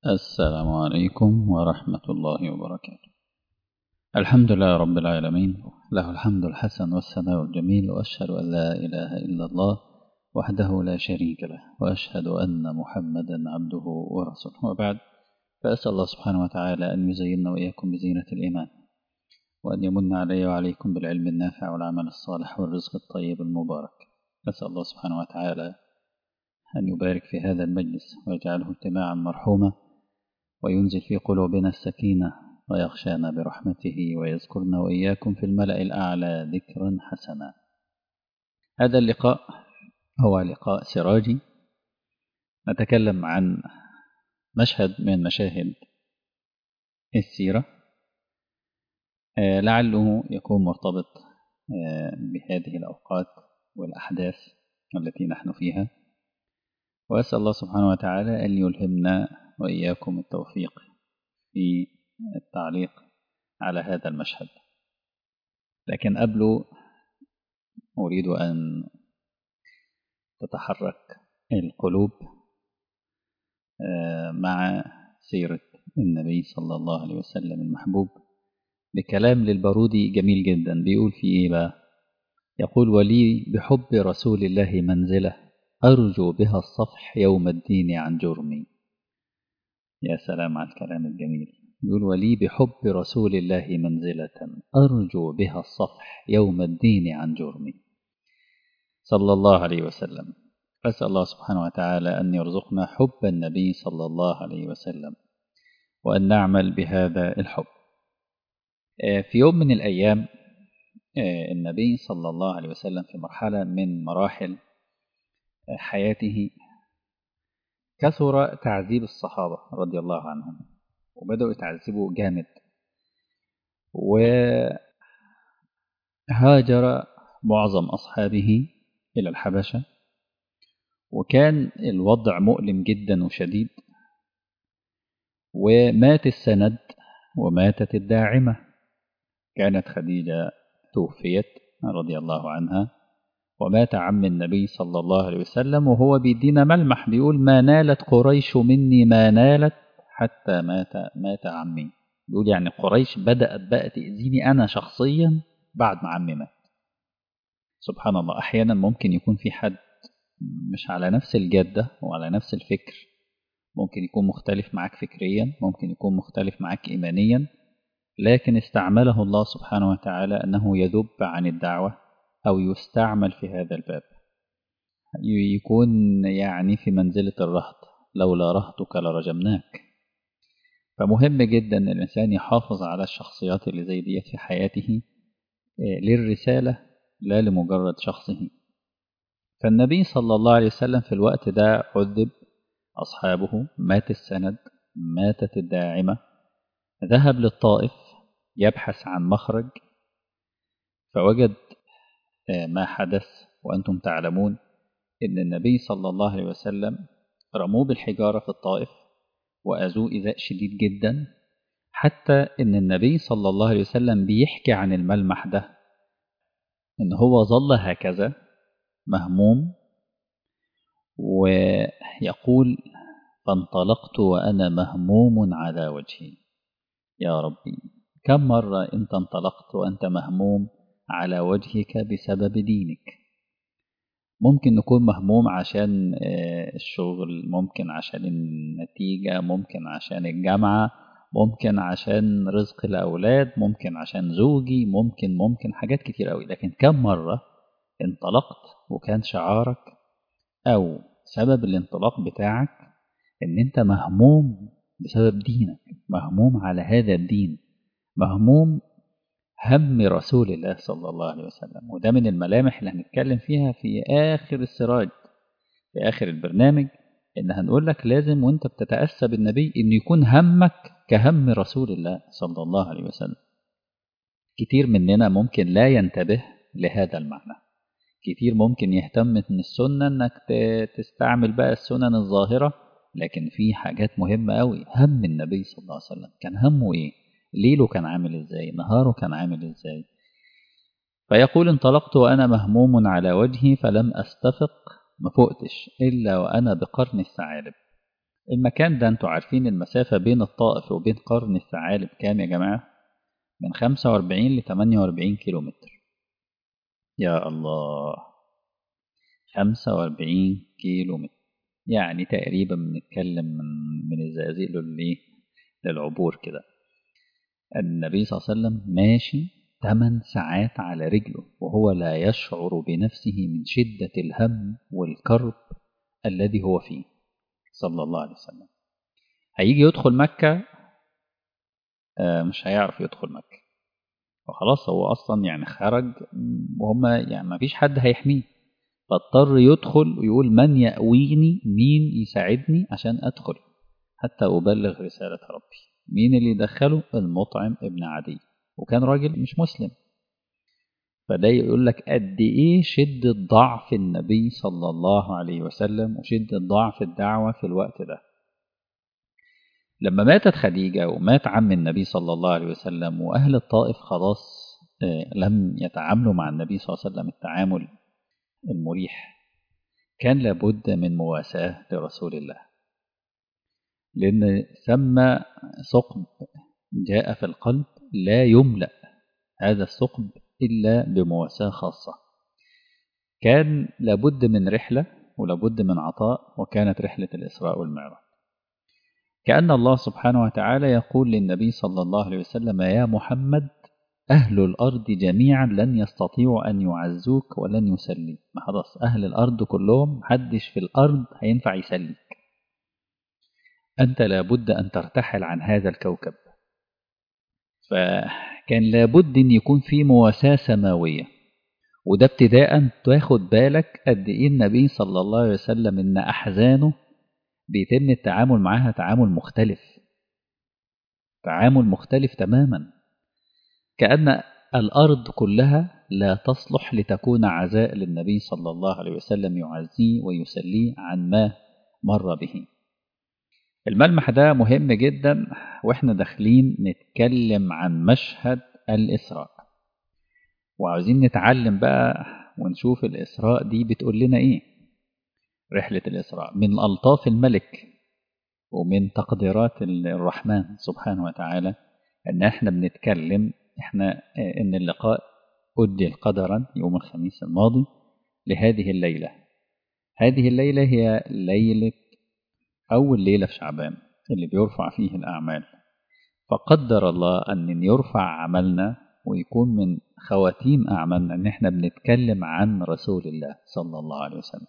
السلام عليكم ورحمة الله وبركاته الحمد لله رب العالمين له الحمد الحسن والثناء الجميل وأشهد أن لا إله إلا الله وحده لا شريك له وأشهد أن محمدا عبده ورسوله وبعد فأسأل الله سبحانه وتعالى أن يزيننا وإياكم بزينة الإيمان وأن يمن علي وعليكم بالعلم النافع والعمل الصالح والرزق الطيب المبارك أسأل الله سبحانه وتعالى أن يبارك في هذا المجلس ويجعله اجتماعا مرحوما وينزل في قلوبنا السكينة ويغشانا برحمته ويذكرنا وإياكم في الملأ الأعلى ذكرا حسنا هذا اللقاء هو لقاء سراجي نتكلم عن مشهد من مشاهد السيرة لعله يكون مرتبط بهذه الأوقات والأحداث التي نحن فيها وأسأل الله سبحانه وتعالى أن يلهمنا وإياكم التوفيق في التعليق على هذا المشهد لكن قبله أريد أن تتحرك القلوب مع سيرة النبي صلى الله عليه وسلم المحبوب بكلام للبارودي جميل جدا بيقول في إيه بقى يقول ولي بحب رسول الله منزله أرجو بها الصفح يوم الدين عن جرمي يا سلام على الكلام الجميل يقول ولي بحب رسول الله منزلة أرجو بها الصفح يوم الدين عن جرمي صلى الله عليه وسلم أسأل الله سبحانه وتعالى أن يرزقنا حب النبي صلى الله عليه وسلم وأن نعمل بهذا الحب في يوم من الأيام النبي صلى الله عليه وسلم في مرحلة من مراحل حياته كثر تعذيب الصحابة رضي الله عنهم وبدأوا يتعذبوا جامد وهاجر معظم أصحابه إلى الحبشة وكان الوضع مؤلم جدا وشديد ومات السند وماتت الداعمة كانت خديجة توفيت رضي الله عنها ومات عم النبي صلى الله عليه وسلم وهو بيدينا ملمح بيقول ما نالت قريش مني ما نالت حتى مات مات عمي بيقول يعني قريش بدأت بقى تأذيني أنا شخصيا بعد ما عمي مات سبحان الله أحيانا ممكن يكون في حد مش على نفس الجدة وعلى نفس الفكر ممكن يكون مختلف معك فكريا ممكن يكون مختلف معك إيمانيا لكن استعمله الله سبحانه وتعالى أنه يذب عن الدعوة أو يستعمل في هذا الباب يكون يعني في منزلة الرهط لولا رهطك لرجمناك فمهم جدا أن الإنسان يحافظ على الشخصيات اللي زي ديت في حياته للرسالة لا لمجرد شخصه فالنبي صلى الله عليه وسلم في الوقت ده عذب أصحابه مات السند ماتت الداعمة ذهب للطائف يبحث عن مخرج فوجد ما حدث وأنتم تعلمون أن النبي صلى الله عليه وسلم رموه بالحجارة في الطائف وأذوه إذاء شديد جدا حتى أن النبي صلى الله عليه وسلم بيحكي عن الملمح ده أن هو ظل هكذا مهموم ويقول فانطلقت وأنا مهموم على وجهي يا ربي كم مرة أنت انطلقت وأنت مهموم على وجهك بسبب دينك ممكن نكون مهموم عشان الشغل ممكن عشان النتيجة ممكن عشان الجامعة ممكن عشان رزق الأولاد ممكن عشان زوجي ممكن ممكن حاجات كتير قوي لكن كم مرة انطلقت وكان شعارك أو سبب الانطلاق بتاعك إن أنت مهموم بسبب دينك مهموم على هذا الدين مهموم هم رسول الله صلى الله عليه وسلم وده من الملامح اللي هنتكلم فيها في آخر السراج في آخر البرنامج إن هنقول لك لازم وأنت بتتأسى بالنبي إن يكون همك كهم رسول الله صلى الله عليه وسلم كتير مننا ممكن لا ينتبه لهذا المعنى كتير ممكن يهتم من السنة إنك تستعمل بقى السنن الظاهرة لكن في حاجات مهمة قوي هم النبي صلى الله عليه وسلم كان همه إيه ليله كان عامل ازاي نهاره كان عامل ازاي فيقول انطلقت وأنا مهموم على وجهي فلم أستفق ما فقتش إلا وأنا بقرن الثعالب المكان ده انتوا عارفين المسافة بين الطائف وبين قرن الثعالب كام يا جماعة من 45 ل 48 كيلو متر يا الله 45 كيلو متر يعني تقريبا بنتكلم من من الزقازيق للايه للعبور كده النبي صلى الله عليه وسلم ماشي 8 ساعات على رجله وهو لا يشعر بنفسه من شدة الهم والكرب الذي هو فيه صلى الله عليه وسلم هيجي يدخل مكة آه مش هيعرف يدخل مكة وخلاص هو أصلا يعني خرج وهم يعني ما فيش حد هيحميه فاضطر يدخل ويقول من يأويني مين يساعدني عشان أدخل حتى أبلغ رسالة ربي مين اللي يدخله المطعم ابن عدي وكان راجل مش مسلم فده يقول لك قد ايه شدة ضعف النبي صلى الله عليه وسلم وشدة ضعف الدعوة في الوقت ده لما ماتت خديجة ومات عم النبي صلى الله عليه وسلم وأهل الطائف خلاص لم يتعاملوا مع النبي صلى الله عليه وسلم التعامل المريح كان لابد من مواساة لرسول الله لأن ثم ثقب جاء في القلب لا يملأ هذا الثقب إلا بمواساة خاصة كان لابد من رحلة ولابد من عطاء وكانت رحلة الإسراء والمعراج كأن الله سبحانه وتعالى يقول للنبي صلى الله عليه وسلم يا محمد أهل الأرض جميعا لن يستطيعوا أن يعزوك ولن يسليك ما خلاص أهل الأرض كلهم محدش في الأرض هينفع يسليك أنت لابد أن ترتحل عن هذا الكوكب فكان لابد أن يكون في مواساة سماوية وده ابتداء تاخد بالك قد إيه النبي صلى الله عليه وسلم إن أحزانه بيتم التعامل معها تعامل مختلف تعامل مختلف تماما كأن الأرض كلها لا تصلح لتكون عزاء للنبي صلى الله عليه وسلم يعزيه ويسليه عن ما مر به الملمح ده مهم جدا واحنا داخلين نتكلم عن مشهد الإسراء وعاوزين نتعلم بقى ونشوف الإسراء دي بتقول لنا إيه رحلة الإسراء من ألطاف الملك ومن تقديرات الرحمن سبحانه وتعالى ان احنا بنتكلم احنا ان اللقاء أجل قدرا يوم الخميس الماضي لهذه الليلة هذه الليلة هي ليلة أول ليلة في شعبان اللي بيرفع فيه الأعمال فقدر الله أن يرفع عملنا ويكون من خواتيم أعمالنا أن احنا بنتكلم عن رسول الله صلى الله عليه وسلم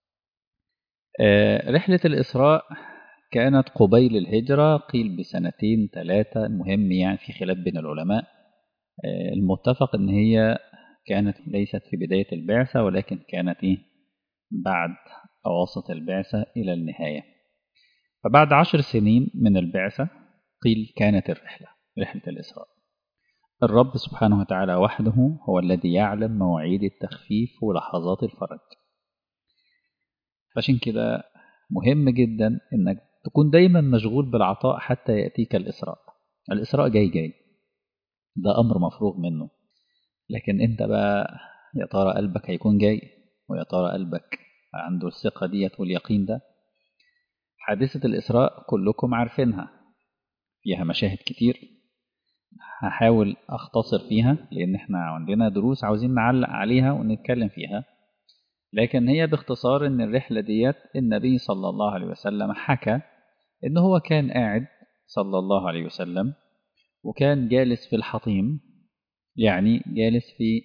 رحلة الإسراء كانت قبيل الهجرة قيل بسنتين ثلاثة المهم يعني في خلاف بين العلماء المتفق ان هي كانت ليست في بداية البعثة ولكن كانت إيه بعد أواسط البعثة إلى النهاية فبعد عشر سنين من البعثة قيل كانت الرحلة رحلة الإسراء الرب سبحانه وتعالى وحده هو الذي يعلم مواعيد التخفيف ولحظات الفرج فعشان كده مهم جدا انك تكون دايما مشغول بالعطاء حتى يأتيك الإسراء الإسراء جاي جاي ده أمر مفروغ منه لكن أنت بقى يا ترى قلبك هيكون جاي ويا ترى قلبك عنده الثقة ديت واليقين ده حادثة الإسراء كلكم عارفينها فيها مشاهد كتير هحاول أختصر فيها لأن احنا عندنا دروس عاوزين نعلق عليها ونتكلم فيها لكن هي باختصار ان الرحلة ديت النبي صلى الله عليه وسلم حكى ان هو كان قاعد صلى الله عليه وسلم وكان جالس في الحطيم يعني جالس في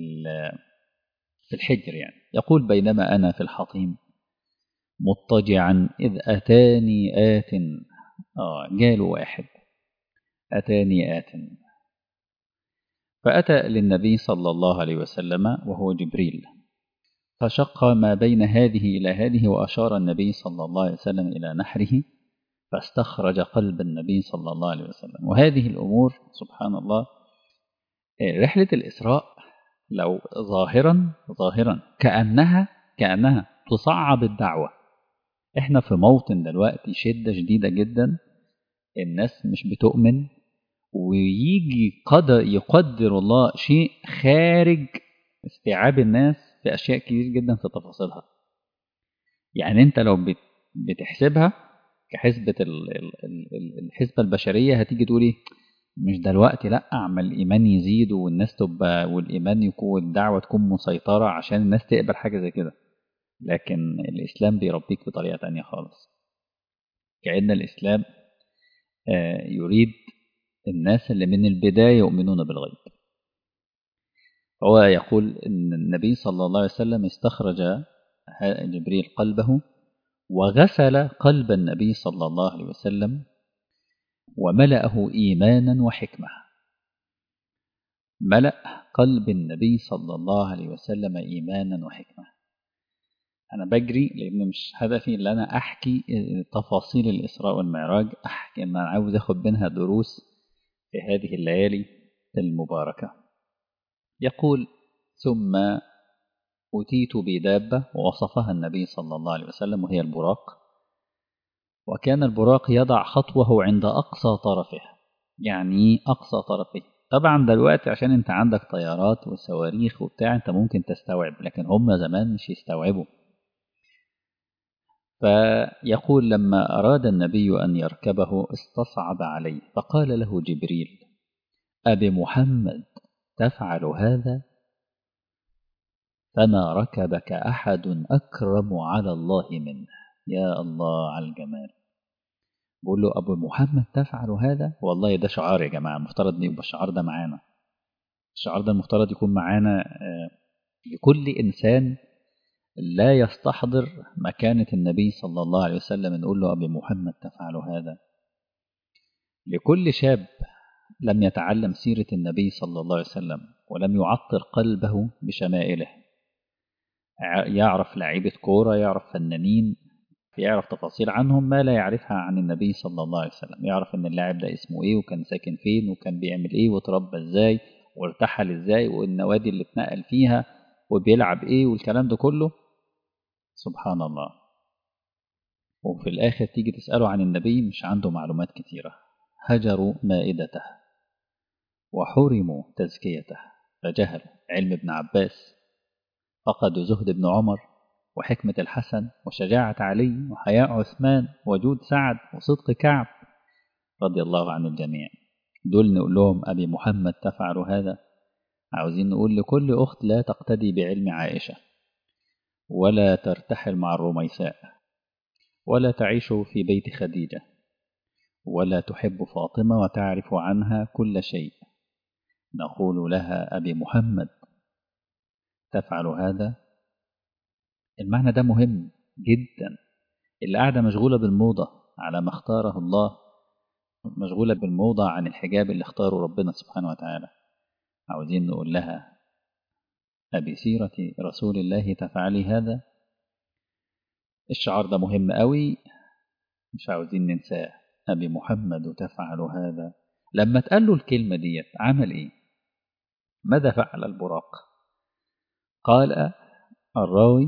في الحجر يعني يقول بينما أنا في الحطيم مضطجعا إذ أتاني آت آه جاله واحد أتاني آت فأتى للنبي صلى الله عليه وسلم وهو جبريل فشق ما بين هذه إلى هذه وأشار النبي صلى الله عليه وسلم إلى نحره فاستخرج قلب النبي صلى الله عليه وسلم وهذه الأمور سبحان الله رحلة الإسراء لو ظاهرا ظاهرا كأنها كأنها تصعب الدعوة احنا في موطن دلوقتي شدة شديدة جدا الناس مش بتؤمن ويجي قدر يقدر الله شيء خارج استيعاب الناس في أشياء كتير جدا في تفاصيلها يعني أنت لو بتحسبها كحسبة ال- ال- ال- ال- الحسبة البشرية هتيجي تقولي مش دلوقتي لا اما الايمان يزيد والناس تبقى والايمان يكون الدعوة تكون مسيطرة عشان الناس تقبل حاجة زي كده لكن الاسلام بيربيك بطريقة تانية خالص كأن الاسلام آه، يريد الناس اللي من البداية يؤمنون بالغيب هو يقول ان النبي صلى الله عليه وسلم استخرج ه- جبريل قلبه وغسل قلب النبي صلى الله عليه وسلم وملأه إيمانا وحكمة ملأ قلب النبي صلى الله عليه وسلم إيمانا وحكمة أنا بجري لأن مش هدفي إن أنا أحكي تفاصيل الإسراء والمعراج أحكي إن أنا عاوز أخد منها دروس في هذه الليالي المباركة يقول ثم أتيت بدابة ووصفها النبي صلى الله عليه وسلم وهي البراق وكان البراق يضع خطوه عند أقصى طرفه يعني أقصى طرفه طبعا دلوقتي عشان انت عندك طيارات وصواريخ وبتاع انت ممكن تستوعب لكن هم زمان مش يستوعبوا فيقول لما أراد النبي أن يركبه استصعب عليه فقال له جبريل أبي محمد تفعل هذا فما ركبك أحد أكرم على الله منه يا الله على الجمال بقول له أبو محمد تفعل هذا والله ده شعار يا جماعة المفترض إن يبقى الشعار ده معانا الشعار ده المفترض يكون معانا آه، لكل إنسان لا يستحضر مكانة النبي صلى الله عليه وسلم نقول له أبي محمد تفعل هذا لكل شاب لم يتعلم سيرة النبي صلى الله عليه وسلم ولم يعطر قلبه بشمائله ع- يعرف لعيبة كورة يعرف فنانين يعرف تفاصيل عنهم ما لا يعرفها عن النبي صلى الله عليه وسلم يعرف ان اللاعب ده اسمه ايه وكان ساكن فين وكان بيعمل ايه وتربى ازاي وارتحل ازاي والنوادي اللي اتنقل فيها وبيلعب ايه والكلام ده كله سبحان الله وفي الاخر تيجي تسأله عن النبي مش عنده معلومات كتيرة هجروا مائدته وحرموا تزكيته فجهلوا علم ابن عباس فقدوا زهد ابن عمر وحكمة الحسن وشجاعة علي وحياء عثمان وجود سعد وصدق كعب رضي الله عن الجميع دول نقول لهم أبي محمد تفعل هذا عاوزين نقول لكل أخت لا تقتدي بعلم عائشة ولا ترتحل مع الرميساء ولا تعيش في بيت خديجة ولا تحب فاطمة وتعرف عنها كل شيء نقول لها أبي محمد تفعل هذا المعنى ده مهم جدا اللي قاعدة مشغولة بالموضة على ما اختاره الله مشغولة بالموضة عن الحجاب اللي اختاره ربنا سبحانه وتعالى عاوزين نقول لها أبي سيرة رسول الله تفعلي هذا الشعار ده مهم قوي مش عاوزين ننساه أبي محمد تفعل هذا لما تقال له الكلمة ديت عمل إيه ماذا فعل البراق قال الراوي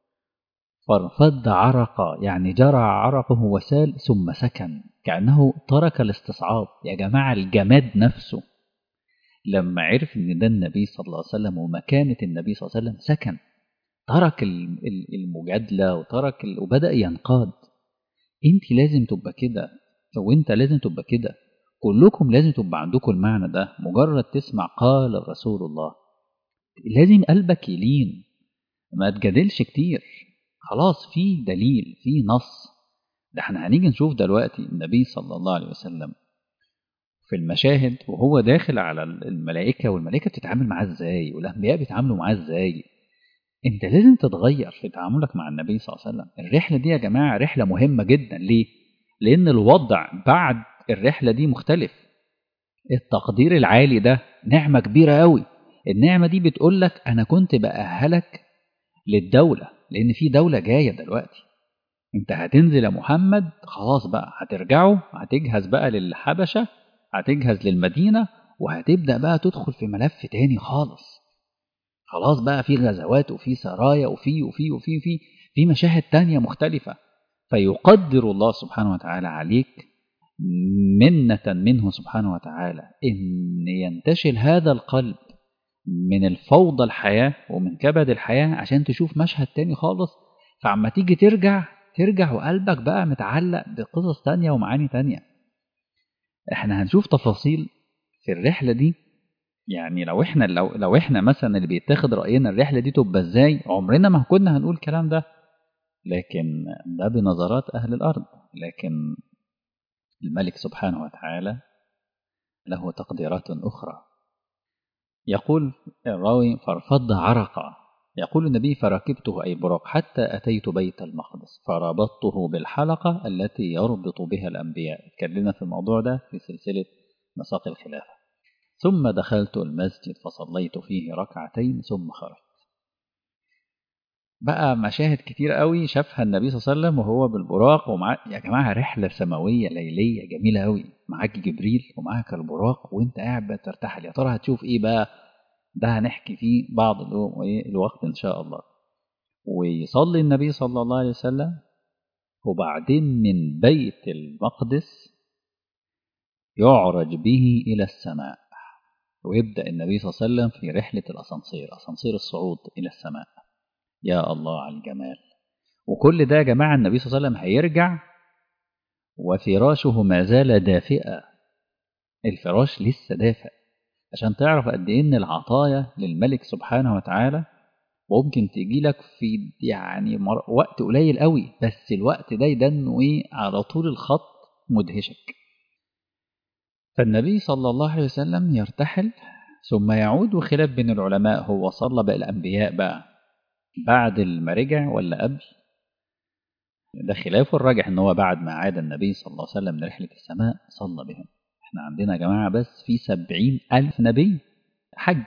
فارفض عرقا يعني جرى عرقه وسال ثم سكن كأنه ترك الاستصعاب يا جماعة الجماد نفسه لما عرف ان ده النبي صلى الله عليه وسلم ومكانة النبي صلى الله عليه وسلم سكن ترك المجادلة وترك ال... وبدأ ينقاد انت لازم تبقى كده وانت لازم تبقى كده كلكم لازم تبقى عندكم المعنى ده مجرد تسمع قال رسول الله لازم قلبك يلين ما تجادلش كتير خلاص في دليل في نص ده احنا هنيجي نشوف دلوقتي النبي صلى الله عليه وسلم في المشاهد وهو داخل على الملائكة والملائكة بتتعامل معاه ازاي والأنبياء بيتعاملوا معاه ازاي انت لازم تتغير في تعاملك مع النبي صلى الله عليه وسلم الرحلة دي يا جماعة رحلة مهمة جدا ليه؟ لأن الوضع بعد الرحلة دي مختلف التقدير العالي ده نعمة كبيرة قوي النعمة دي بتقول لك أنا كنت بأهلك للدولة لأن في دولة جاية دلوقتي انت هتنزل يا محمد خلاص بقى هترجعوا هتجهز بقى للحبشة هتجهز للمدينة وهتبدأ بقى تدخل في ملف تاني خالص خلاص بقى في غزوات وفي سرايا وفي وفي وفي وفي في مشاهد تانية مختلفة فيقدر الله سبحانه وتعالى عليك منة منه سبحانه وتعالى إن ينتشل هذا القلب من الفوضى الحياة ومن كبد الحياة عشان تشوف مشهد تاني خالص فعما تيجي ترجع ترجع وقلبك بقى متعلق بقصص تانية ومعاني تانية احنا هنشوف تفاصيل في الرحلة دي يعني لو احنا لو لو احنا مثلا اللي بيتاخد رأينا الرحلة دي تبقى ازاي عمرنا ما كنا هنقول الكلام ده لكن ده بنظرات أهل الأرض لكن الملك سبحانه وتعالى له تقديرات أخرى يقول الراوي فارفض عرقا يقول النبي فركبته أي براق حتى أتيت بيت المقدس فربطته بالحلقة التي يربط بها الأنبياء اتكلمنا في الموضوع ده في سلسلة مساق الخلافة ثم دخلت المسجد فصليت فيه ركعتين ثم خرجت بقى مشاهد كتير قوي شافها النبي صلى الله عليه وسلم وهو بالبراق ومع يا جماعه رحله سماويه ليليه جميله قوي معاك جبريل ومعاك البراق وانت قاعد بترتحل يا ترى هتشوف ايه بقى ده هنحكي فيه بعض الوقت ان شاء الله ويصلي النبي صلى الله عليه وسلم وبعدين من بيت المقدس يعرج به الى السماء ويبدا النبي صلى الله عليه وسلم في رحله الاسانسير اسانسير الصعود الى السماء يا الله على الجمال وكل ده يا جماعة النبي صلى الله عليه وسلم هيرجع وفراشه ما زال دافئا الفراش لسه دافئ عشان تعرف قد ايه ان العطايا للملك سبحانه وتعالى ممكن تيجي لك في يعني وقت قليل قوي بس الوقت ده يدنه ايه على طول الخط مدهشك فالنبي صلى الله عليه وسلم يرتحل ثم يعود وخلاف بين العلماء هو صلى بقى الانبياء بقى بعد ما رجع ولا قبل ده خلاف الراجح ان هو بعد ما عاد النبي صلى الله عليه وسلم من رحلة السماء صلى بهم احنا عندنا يا جماعة بس في سبعين ألف نبي حج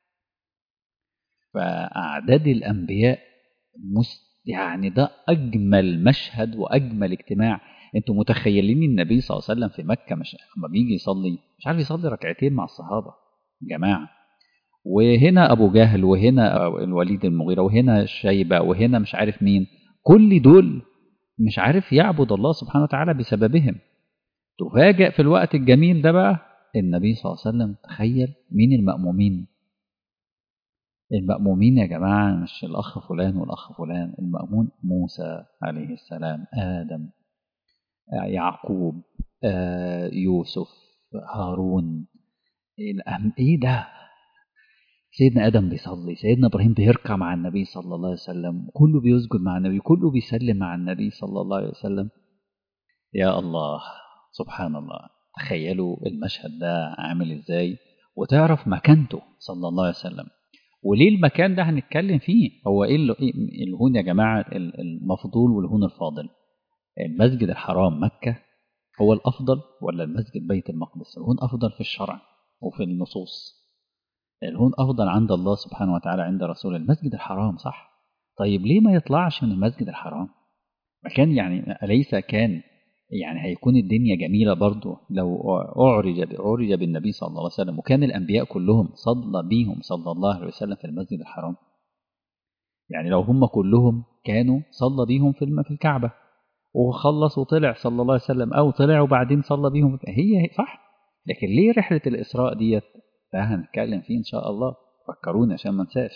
فأعداد الأنبياء مست يعني ده أجمل مشهد وأجمل اجتماع انتوا متخيلين النبي صلى الله عليه وسلم في مكة مش لما بيجي يصلي مش عارف يصلي ركعتين مع الصحابة جماعة وهنا أبو جهل وهنا الوليد المغيرة وهنا الشيبة وهنا مش عارف مين كل دول مش عارف يعبد الله سبحانه وتعالى بسببهم تفاجأ في الوقت الجميل ده بقى النبي صلى الله عليه وسلم تخيل مين المأمومين المأمومين يا جماعة مش الأخ فلان والأخ فلان المأمون موسى عليه السلام آدم يعقوب يوسف هارون ايه ده سيدنا ادم بيصلي سيدنا ابراهيم بيركع مع النبي صلى الله عليه وسلم كله بيسجد مع النبي كله بيسلم مع النبي صلى الله عليه وسلم يا الله سبحان الله تخيلوا المشهد ده عامل ازاي وتعرف مكانته صلى الله عليه وسلم وليه المكان ده هنتكلم فيه هو ايه الهون يا جماعه المفضول والهون الفاضل المسجد الحرام مكه هو الافضل ولا المسجد بيت المقدس الهون افضل في الشرع وفي النصوص الهون أفضل عند الله سبحانه وتعالى عند رسول المسجد الحرام صح طيب ليه ما يطلعش من المسجد الحرام مكان يعني أليس كان يعني هيكون الدنيا جميلة برضه لو أعرج أعرج بالنبي صلى الله عليه وسلم وكان الأنبياء كلهم صلى بيهم صلى الله عليه وسلم في المسجد الحرام يعني لو هم كلهم كانوا صلى بيهم في في الكعبة وخلص وطلع صلى الله عليه وسلم أو طلع وبعدين صلى بيهم هي صح لكن ليه رحلة الإسراء ديت ده هنتكلم فيه إن شاء الله فكروني عشان ما انساش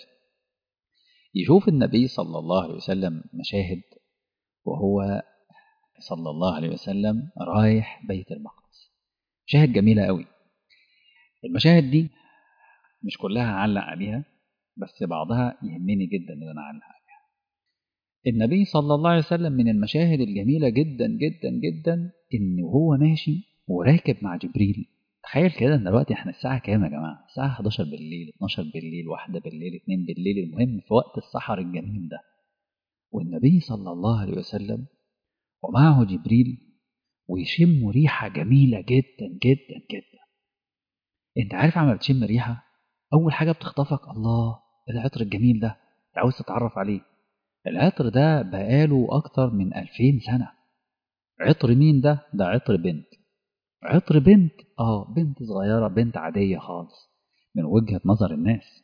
يشوف النبي صلى الله عليه وسلم مشاهد وهو صلى الله عليه وسلم رايح بيت المقدس مشاهد جميلة قوي المشاهد دي مش كلها هعلق عليها بس بعضها يهمني جدا ان انا اعلق عليها النبي صلى الله عليه وسلم من المشاهد الجميلة جدا جدا جدا ان هو ماشي وراكب مع جبريل تخيل كده ان دلوقتي احنا الساعة كام يا جماعة؟ الساعة 11 بالليل، 12 بالليل، واحدة بالليل، اتنين بالليل، المهم في وقت السحر الجميل ده. والنبي صلى الله عليه وسلم ومعه جبريل ويشم ريحة جميلة جدا جدا جدا. انت عارف عم بتشم ريحة؟ أول حاجة بتخطفك الله ايه العطر الجميل ده؟ انت عاوز تتعرف عليه. العطر ده بقاله أكتر من 2000 سنة. عطر مين ده؟ ده عطر بنت. عطر بنت اه بنت صغيرة بنت عادية خالص من وجهة نظر الناس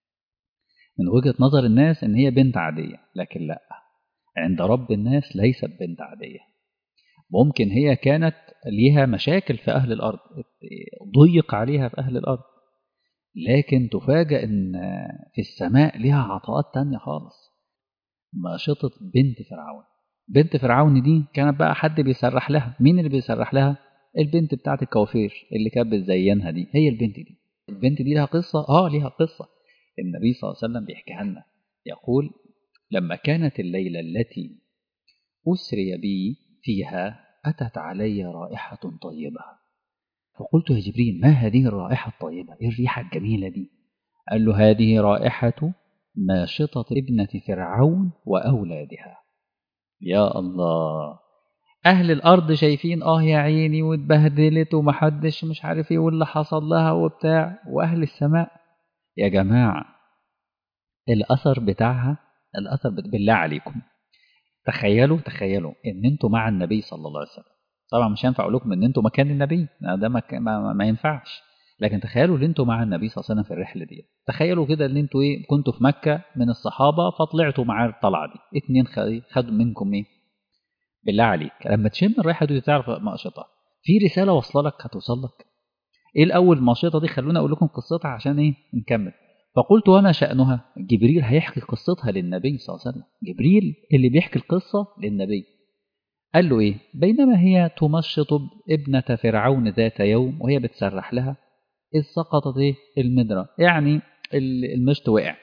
من وجهة نظر الناس ان هي بنت عادية لكن لا عند رب الناس ليست بنت عادية ممكن هي كانت ليها مشاكل في أهل الأرض ضيق عليها في أهل الأرض لكن تفاجأ ان في السماء ليها عطاءات تانية خالص ماشطة بنت فرعون بنت فرعون دي كانت بقى حد بيسرح لها مين اللي بيسرح لها البنت بتاعت الكوافير اللي كانت بتزينها دي هي البنت دي البنت دي لها قصة اه ليها قصة النبي صلى الله عليه وسلم بيحكيها لنا يقول لما كانت الليلة التي أسري بي فيها أتت علي رائحة طيبة فقلت يا جبريل ما هذه الرائحة الطيبة إيه الريحة الجميلة دي قال له هذه رائحة ماشطة ابنة فرعون وأولادها يا الله أهل الأرض شايفين آه يا عيني واتبهدلت ومحدش مش عارف إيه واللي حصل لها وبتاع وأهل السماء يا جماعة الأثر بتاعها الأثر بالله عليكم تخيلوا تخيلوا إن أنتوا مع النبي صلى الله عليه وسلم طبعا مش هينفع أقول لكم إن أنتوا مكان النبي ده ما, ما, ما ينفعش لكن تخيلوا ان انتوا مع النبي صلى الله عليه وسلم في الرحله دي تخيلوا كده ان انتوا ايه كنتوا في مكه من الصحابه فطلعتوا معاه الطلعه دي اتنين خدوا منكم ايه بالله عليك لما تشم الريحه دي تعرف مقشطه في رساله واصله لك هتوصل لك ايه الاول المقشطه دي خلونا اقول لكم قصتها عشان ايه نكمل فقلت وما شأنها جبريل هيحكي قصتها للنبي صلى الله عليه وسلم جبريل اللي بيحكي القصة للنبي قال له ايه بينما هي تمشط ابنة فرعون ذات يوم وهي بتسرح لها إذ سقطت إيه المدرة يعني المشط وقع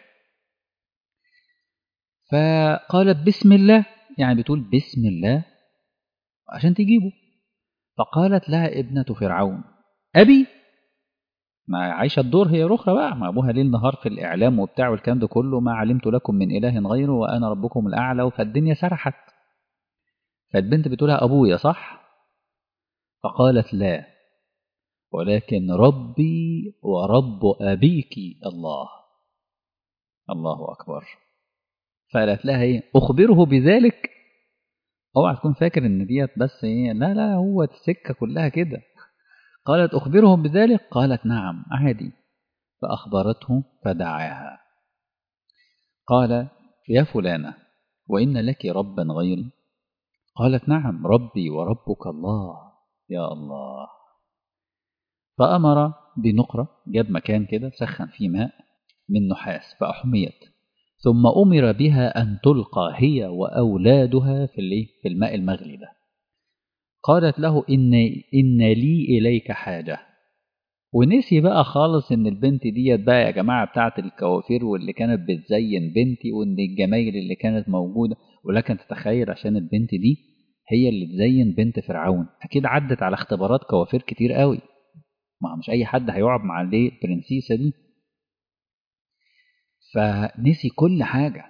فقالت بسم الله يعني بتقول بسم الله عشان تجيبه فقالت لها ابنة فرعون أبي ما عايشة الدور هي رخرة بقى ما أبوها ليل نهار في الإعلام وبتاع والكلام ده كله ما علمت لكم من إله غيره وأنا ربكم الأعلى فالدنيا سرحت فالبنت بتقولها أبويا صح فقالت لا ولكن ربي ورب أبيك الله الله أكبر فقالت لها إيه أخبره بذلك اوعى تكون فاكر ان ديت بس ايه لا لا هو السكه كلها كده قالت اخبرهم بذلك قالت نعم عادي فاخبرته فدعاها قال يا فلانه وان لك ربا غيري قالت نعم ربي وربك الله يا الله فامر بنقره جاب مكان كده سخن فيه ماء من نحاس فاحميت ثم أمر بها أن تلقى هي وأولادها في في الماء المغلي ده قالت له إن, إن لي إليك حاجة ونسي بقى خالص إن البنت ديت بقى يا جماعة بتاعة الكوافير واللي كانت بتزين بنتي وإن الجمايل اللي كانت موجودة ولكن تتخيل عشان البنت دي هي اللي تزين بنت فرعون أكيد عدت على اختبارات كوافير كتير قوي ما مش أي حد هيقعد مع ليه البرنسيسة دي فنسي كل حاجة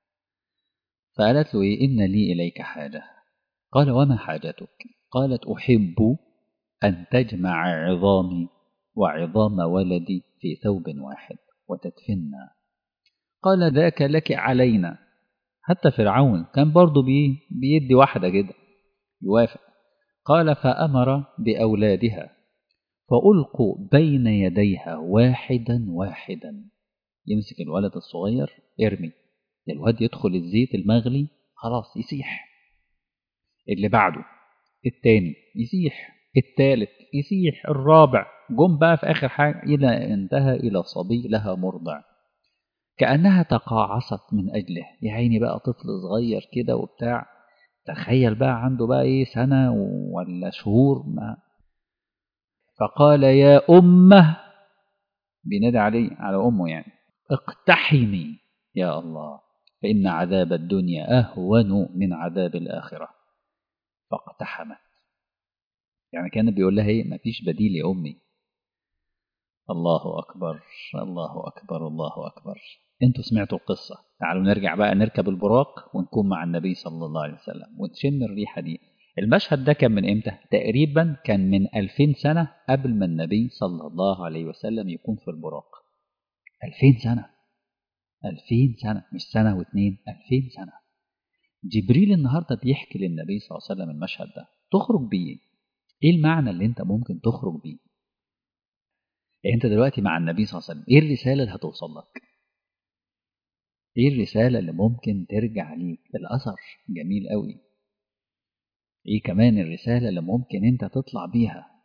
فقالت له إيه إن لي إليك حاجة قال وما حاجتك قالت أحب أن تجمع عظامي وعظام ولدي في ثوب واحد وتدفننا قال ذاك لك علينا حتى فرعون كان برضه بي بيدي واحدة كده يوافق قال فأمر بأولادها فألقوا بين يديها واحدا واحدا يمسك الولد الصغير ارمي الواد يدخل الزيت المغلي خلاص يسيح اللي بعده التاني يسيح التالت يسيح الرابع جم بقى في آخر حاجة إلى انتهى إلى صبي لها مرضع كأنها تقاعصت من أجله يا عيني بقى طفل صغير كده وبتاع تخيل بقى عنده بقى إيه سنة ولا شهور ما فقال يا أمه بينادي عليه على أمه يعني اقتحمي يا الله فإن عذاب الدنيا أهون من عذاب الآخرة فاقتحمت يعني كان بيقول لها ايه مفيش بديل يا أمي الله أكبر الله أكبر الله أكبر انتوا سمعتوا القصة تعالوا نرجع بقى نركب البراق ونكون مع النبي صلى الله عليه وسلم ونشم الريحة دي المشهد ده كان من امتى تقريبا كان من 2000 سنة قبل ما النبي صلى الله عليه وسلم يكون في البراق ألفين سنة ألفين سنة مش سنة واثنين ألفين سنة جبريل النهاردة بيحكي للنبي صلى الله عليه وسلم المشهد ده تخرج بيه ايه المعنى اللي انت ممكن تخرج بيه يعني انت دلوقتي مع النبي صلى الله عليه وسلم ايه الرسالة اللي هتوصل لك ايه الرسالة اللي ممكن ترجع ليك الأثر جميل قوي ايه كمان الرسالة اللي ممكن انت تطلع بيها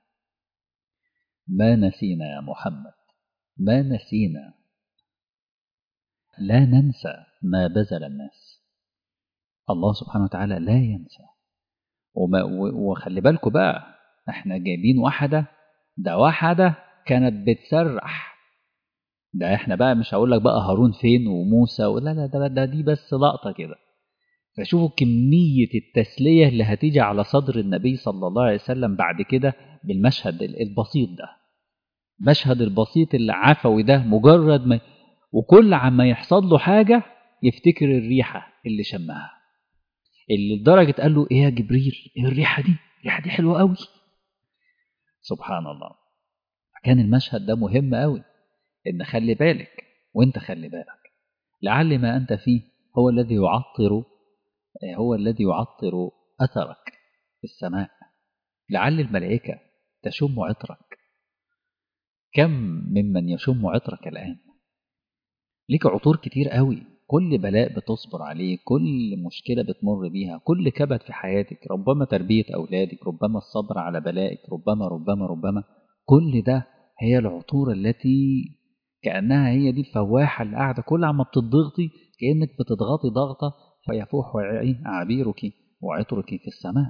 ما نسينا يا محمد ما نسينا لا ننسى ما بذل الناس الله سبحانه وتعالى لا ينسى وما وخلي بالكم بقى احنا جايبين واحدة ده واحدة كانت بتسرح ده احنا بقى مش هقول لك بقى هارون فين وموسى ولا لا ده, ده دي بس لقطة كده فشوفوا كمية التسلية اللي هتيجي على صدر النبي صلى الله عليه وسلم بعد كده بالمشهد البسيط ده مشهد البسيط اللي عفوي ده مجرد ما وكل عما يحصل له حاجة يفتكر الريحة اللي شمها اللي لدرجة قال له ايه يا جبريل ايه الريحة دي الريحة دي حلوة قوي سبحان الله كان المشهد ده مهم قوي ان خلي بالك وانت خلي بالك لعل ما انت فيه هو الذي يعطر هو الذي يعطر اثرك في السماء لعل الملائكة تشم عطرك كم ممن يشم عطرك الآن ليك عطور كتير قوي كل بلاء بتصبر عليه كل مشكلة بتمر بيها كل كبد في حياتك ربما تربية أولادك ربما الصبر على بلائك ربما ربما ربما كل ده هي العطور التي كأنها هي دي الفواحة اللي قاعدة كل عما بتضغطي كأنك بتضغطي ضغطة فيفوح عبيرك وعطرك في السماء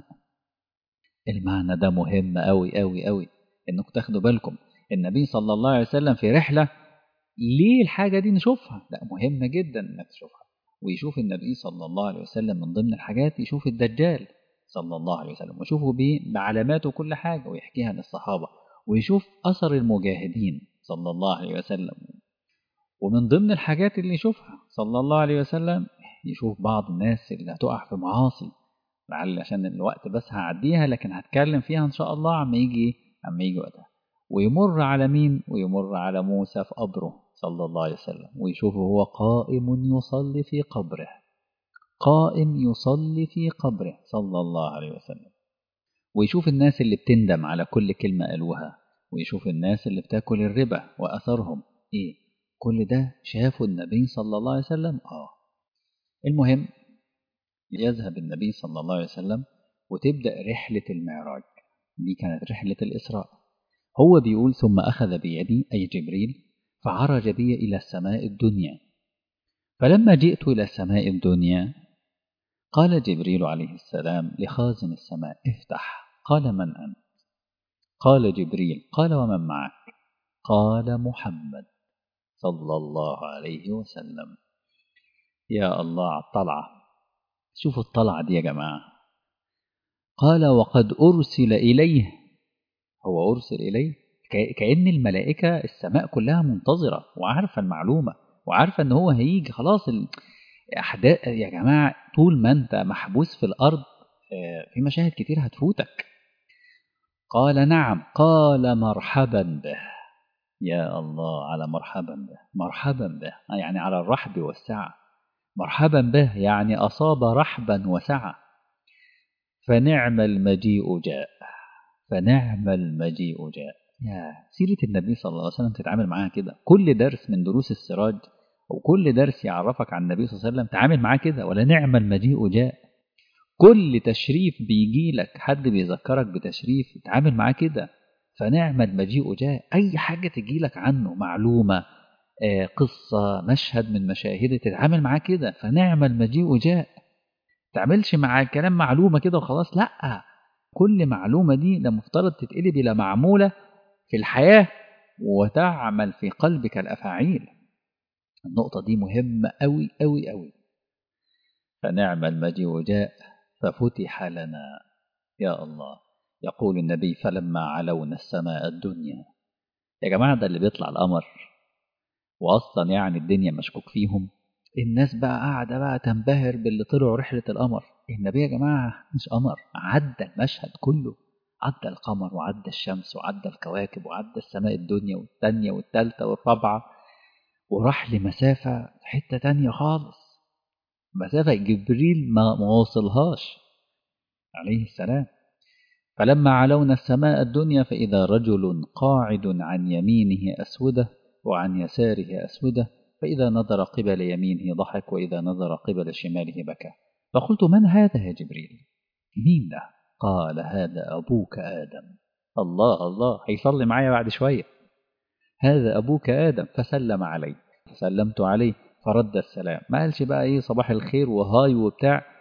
المعنى ده مهم أوي أوي أوي إنك تاخدوا بالكم النبي صلى الله عليه وسلم في رحلة ليه الحاجة دي نشوفها لا مهمة جدا إنك تشوفها ويشوف النبي صلى الله عليه وسلم من ضمن الحاجات يشوف الدجال صلى الله عليه وسلم ويشوفه بعلاماته وكل حاجة ويحكيها للصحابة ويشوف أثر المجاهدين صلى الله عليه وسلم ومن ضمن الحاجات اللي يشوفها صلى الله عليه وسلم يشوف بعض الناس اللي هتقع في معاصي لعل عشان الوقت بس هعديها لكن هتكلم فيها إن شاء الله عم يجي عم يجي وقتها ويمر على مين ويمر على موسى في قبره صلى الله عليه وسلم ويشوفه هو قائم يصلي في قبره قائم يصلي في قبره صلى الله عليه وسلم ويشوف الناس اللي بتندم على كل كلمة قالوها ويشوف الناس اللي بتاكل الربا وأثرهم إيه كل ده شافه النبي صلى الله عليه وسلم آه المهم يذهب النبي صلى الله عليه وسلم وتبدأ رحلة المعراج دي كانت رحلة الإسراء هو بيقول ثم أخذ بيدي أي جبريل فعرج بي إلى السماء الدنيا فلما جئت إلى السماء الدنيا قال جبريل عليه السلام لخازن السماء افتح قال من أنت قال جبريل قال ومن معك قال محمد صلى الله عليه وسلم يا الله على الطلعة شوفوا الطلعة دي يا جماعة قال وقد أرسل إليه هو أرسل إليه كأن الملائكة السماء كلها منتظرة وعارفة المعلومة وعارفة أن هو هيجي خلاص الأحداث يا جماعة طول ما أنت محبوس في الأرض في مشاهد كتير هتفوتك قال نعم قال مرحبا به يا الله على مرحبا به مرحبا به يعني على الرحب والسعة مرحبا به يعني أصاب رحبا وسعة فنعم المجيء جاء فنعم المجيء جاء يا سيرة النبي صلى الله عليه وسلم تتعامل معاها كده كل درس من دروس السراج أو كل درس يعرفك عن النبي صلى الله عليه وسلم تعامل معاه كده ولا نعم المجيء جاء كل تشريف بيجي لك حد بيذكرك بتشريف تعامل معاه كده فنعم المجيء جاء أي حاجة تجي لك عنه معلومة آه قصة مشهد من مشاهده تتعامل معاه كده فنعم المجيء جاء تعملش مع الكلام معلومة كده وخلاص لأ كل معلومة دي لمفترض تتقلب إلى معمولة في الحياة وتعمل في قلبك الأفاعيل النقطة دي مهمة أوي أوي أوي فنعم المجيء جاء ففتح لنا يا الله يقول النبي فلما علونا السماء الدنيا يا جماعة ده اللي بيطلع القمر وأصلا يعني الدنيا مشكوك فيهم الناس بقى قاعدة بقى تنبهر باللي طلعوا رحلة القمر النبي يا جماعة مش قمر عدى المشهد كله عدى القمر وعدى الشمس وعدى الكواكب وعدى السماء الدنيا والثانية والثالثة والرابعة وراح لمسافة حتة تانية خالص مسافة جبريل ما وصلهاش عليه السلام فلما علونا السماء الدنيا فإذا رجل قاعد عن يمينه أسودة وعن يساره أسودة فإذا نظر قبل يمينه ضحك وإذا نظر قبل شماله بكى فقلت من هذا يا جبريل مين ده قال هذا أبوك آدم الله الله هيصلي معايا بعد شوية هذا أبوك آدم فسلم عليه فسلمت عليه فرد السلام ما قالش بقى إيه صباح الخير وهاي وبتاع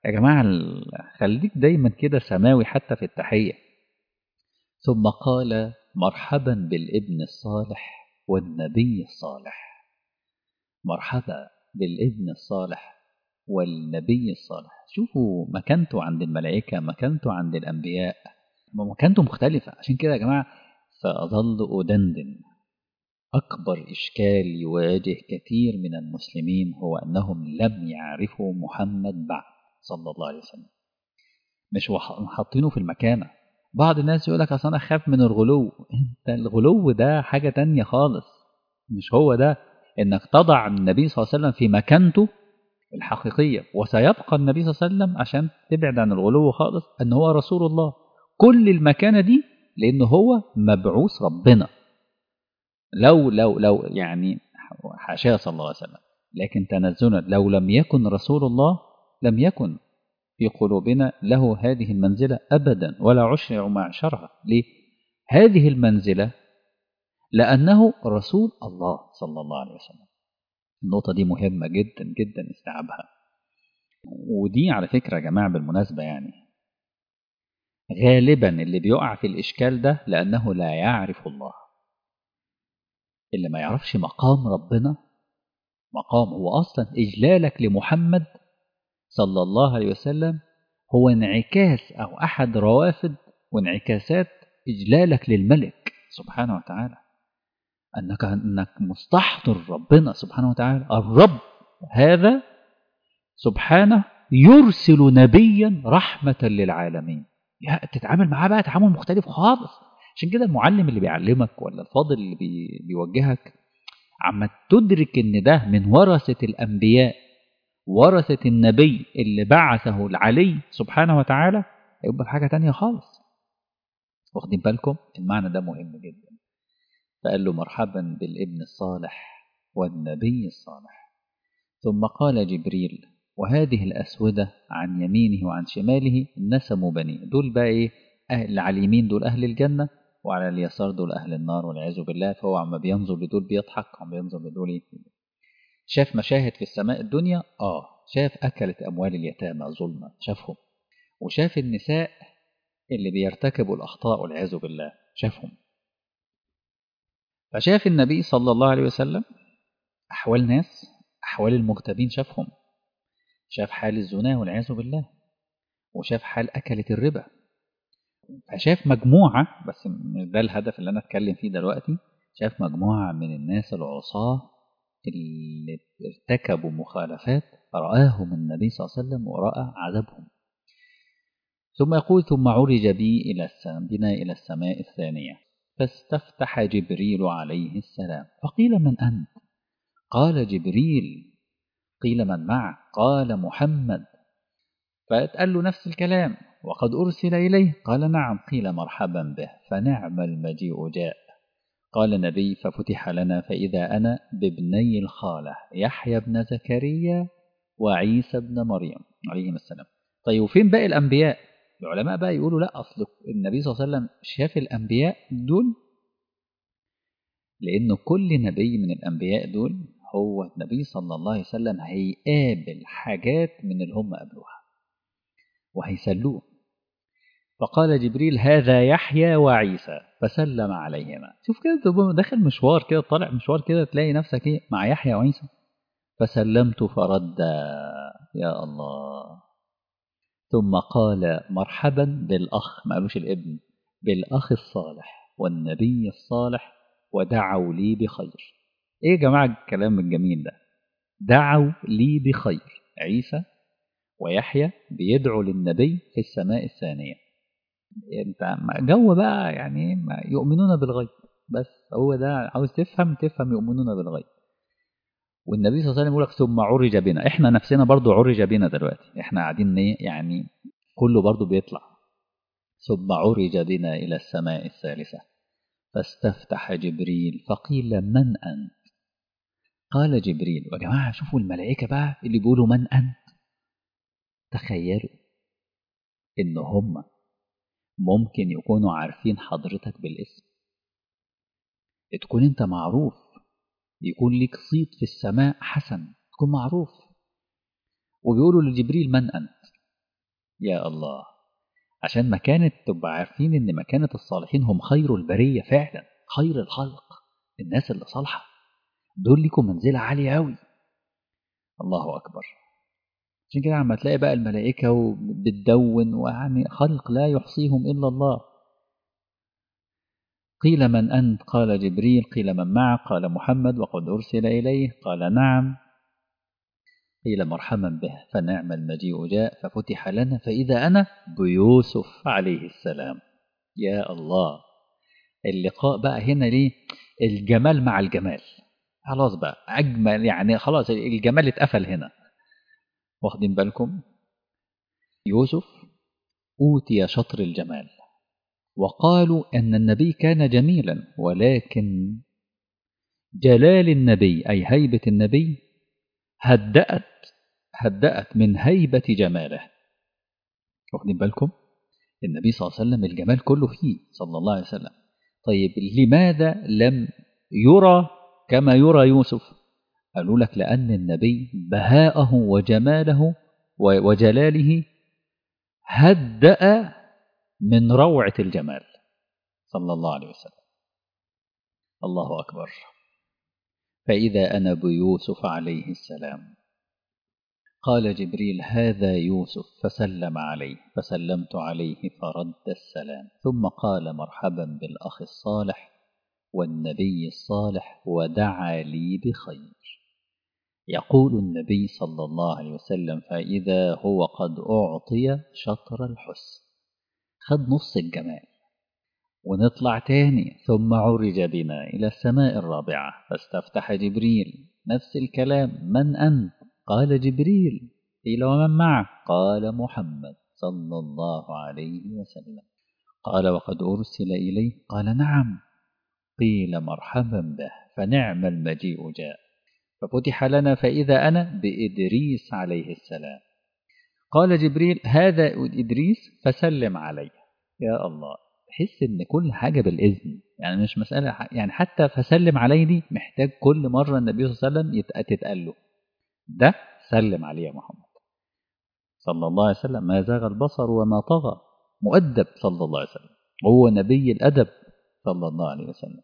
يا جماعة ال- خليك دايما كده سماوي حتى في التحية ثم قال مرحبا بالابن الصالح والنبي الصالح مرحبا بالابن الصالح والنبي الصالح شوفوا مكانته عند الملائكة مكانته عند الأنبياء مكانته مختلفة عشان كده يا جماعة سأظل أدندن أكبر إشكال يواجه كثير من المسلمين هو أنهم لم يعرفوا محمد بعد صلى الله عليه وسلم مش وح- حاطينه في المكانة بعض الناس يقول لك أصل أنا أخاف من الغلو أنت الغلو ده حاجة تانية خالص مش هو ده إنك تضع النبي صلى الله عليه وسلم في مكانته الحقيقية وسيبقى النبي صلى الله عليه وسلم عشان تبعد عن الغلو خالص أن هو رسول الله كل المكانة دي لأن هو مبعوث ربنا لو لو لو يعني حاشاه صلى الله عليه وسلم لكن تنزلا لو لم يكن رسول الله لم يكن في قلوبنا له هذه المنزلة أبدا ولا عشر معشرها ليه؟ هذه المنزلة لأنه رسول الله صلى الله عليه وسلم النقطة دي مهمة جدا جدا استيعابها ودي على فكرة يا جماعة بالمناسبة يعني غالبا اللي بيقع في الإشكال ده لأنه لا يعرف الله اللي ما يعرفش مقام ربنا مقام هو أصلا إجلالك لمحمد صلى الله عليه وسلم هو انعكاس أو أحد روافد وانعكاسات إجلالك للملك سبحانه وتعالى أنك أنك مستحضر ربنا سبحانه وتعالى الرب هذا سبحانه يرسل نبيا رحمة للعالمين يا تتعامل معاه بقى تعامل مختلف خالص عشان كده المعلم اللي بيعلمك ولا الفاضل اللي بي بيوجهك عما تدرك ان ده من ورثة الأنبياء ورثة النبي اللي بعثه العلي سبحانه وتعالى هيبقى في حاجة تانية خالص واخدين بالكم المعنى ده مهم جدا فقال له مرحبا بالابن الصالح والنبي الصالح ثم قال جبريل وهذه الأسودة عن يمينه وعن شماله نسموا بنيه دول بقى إيه أهل على اليمين دول أهل الجنة وعلى اليسار دول أهل النار والعياذ بالله فهو عما بينظر لدول بيضحك عم بينظر لدول إيه؟ شاف مشاهد في السماء الدنيا آه شاف أكلت أموال اليتامى ظلما شافهم وشاف النساء اللي بيرتكبوا الأخطاء والعياذ بالله شافهم فشاف النبي صلى الله عليه وسلم أحوال ناس أحوال المغتابين شافهم شاف حال الزنا والعياذ بالله وشاف حال أكلة الربا فشاف مجموعة بس مش ده الهدف اللي أنا أتكلم فيه دلوقتي شاف مجموعة من الناس العصاة اللي ارتكبوا مخالفات رآهم النبي صلى الله عليه وسلم ورأى عذابهم ثم يقول ثم عرج بي إلى السماء بنا إلى السماء الثانية فاستفتح جبريل عليه السلام فقيل من أنت قال جبريل قيل من معه قال محمد فقال له نفس الكلام وقد أرسل إليه قال نعم قيل مرحبا به فنعم المجيء جاء قال النبي ففتح لنا فإذا أنا بابني الخالة يحيى بن زكريا وعيسى بن مريم عليهم السلام طيب وفين باقي الأنبياء العلماء بقى يقولوا لا أصل النبي صلى الله عليه وسلم شاف الأنبياء دول لأنه كل نبي من الأنبياء دول هو النبي صلى الله عليه وسلم هيقابل حاجات من اللي هم قابلوها وهيسلوه فقال جبريل هذا يحيى وعيسى فسلم عليهما شوف كده تبقى داخل مشوار كده طالع مشوار كده تلاقي نفسك ايه مع يحيى وعيسى فسلمت فرد يا الله ثم قال مرحبا بالأخ ما قالوش الابن بالأخ الصالح والنبي الصالح ودعوا لي بخير ايه يا جماعة الكلام الجميل ده دعوا لي بخير عيسى ويحيى بيدعوا للنبي في السماء الثانية انت جو بقى يعني ما يؤمنون بالغيب بس هو ده عاوز تفهم تفهم يؤمنون بالغيب والنبي صلى الله عليه وسلم يقول لك ثم عرج بنا احنا نفسنا برضو عرج بنا دلوقتي احنا قاعدين يعني كله برضو بيطلع ثم عرج بنا إلى السماء الثالثة فاستفتح جبريل فقيل من أنت قال جبريل يا جماعة شوفوا الملائكة بقى اللي بيقولوا من أنت تخيلوا إن هم ممكن يكونوا عارفين حضرتك بالاسم تكون انت معروف يكون لك صيت في السماء حسن تكون معروف وبيقولوا لجبريل من أنت يا الله عشان مكانة تبقى عارفين إن مكانة الصالحين هم خير البرية فعلا خير الخلق الناس اللي صالحة دول لكم منزلة عالية أوي الله أكبر عشان كده عم تلاقي بقى الملائكة بتدون ويعني خلق لا يحصيهم إلا الله قيل من أنت قال جبريل قيل من معك قال محمد وقد أرسل إليه قال نعم قيل مرحبا به فنعم المجيء جاء ففتح لنا فإذا أنا بيوسف عليه السلام يا الله اللقاء بقى هنا ليه الجمال مع الجمال خلاص بقى أجمل يعني خلاص الجمال اتقفل هنا واخدين بالكم يوسف أوتي شطر الجمال وقالوا أن النبي كان جميلا ولكن جلال النبي أي هيبة النبي هدأت هدأت من هيبة جماله واخدين بالكم النبي صلى الله عليه وسلم الجمال كله فيه صلى الله عليه وسلم طيب لماذا لم يرى كما يرى يوسف قالوا لك لأن النبي بهاءه وجماله وجلاله هدأ من روعة الجمال صلى الله عليه وسلم الله أكبر فإذا أنا بيوسف عليه السلام قال جبريل هذا يوسف فسلم عليه فسلمت عليه فرد السلام ثم قال مرحبا بالأخ الصالح والنبي الصالح ودعا لي بخير يقول النبي صلى الله عليه وسلم فإذا هو قد أعطي شطر الحسن خد نص الجمال ونطلع تاني ثم عرج بنا إلى السماء الرابعة فاستفتح جبريل نفس الكلام من أنت؟ قال جبريل قيل ومن معك؟ قال محمد صلى الله عليه وسلم قال وقد أرسل إليه؟ قال نعم قيل مرحبا به فنعم المجيء جاء ففتح لنا فإذا أنا بإدريس عليه السلام قال جبريل هذا إدريس فسلم عليه يا الله تحس ان كل حاجه بالاذن يعني مش مساله يعني حتى فسلم عليه دي محتاج كل مره النبي صلى الله عليه وسلم تتقال له ده سلم عليه يا محمد صلى الله عليه وسلم ما زاغ البصر وما طغى مؤدب صلى الله عليه وسلم هو نبي الادب صلى الله عليه وسلم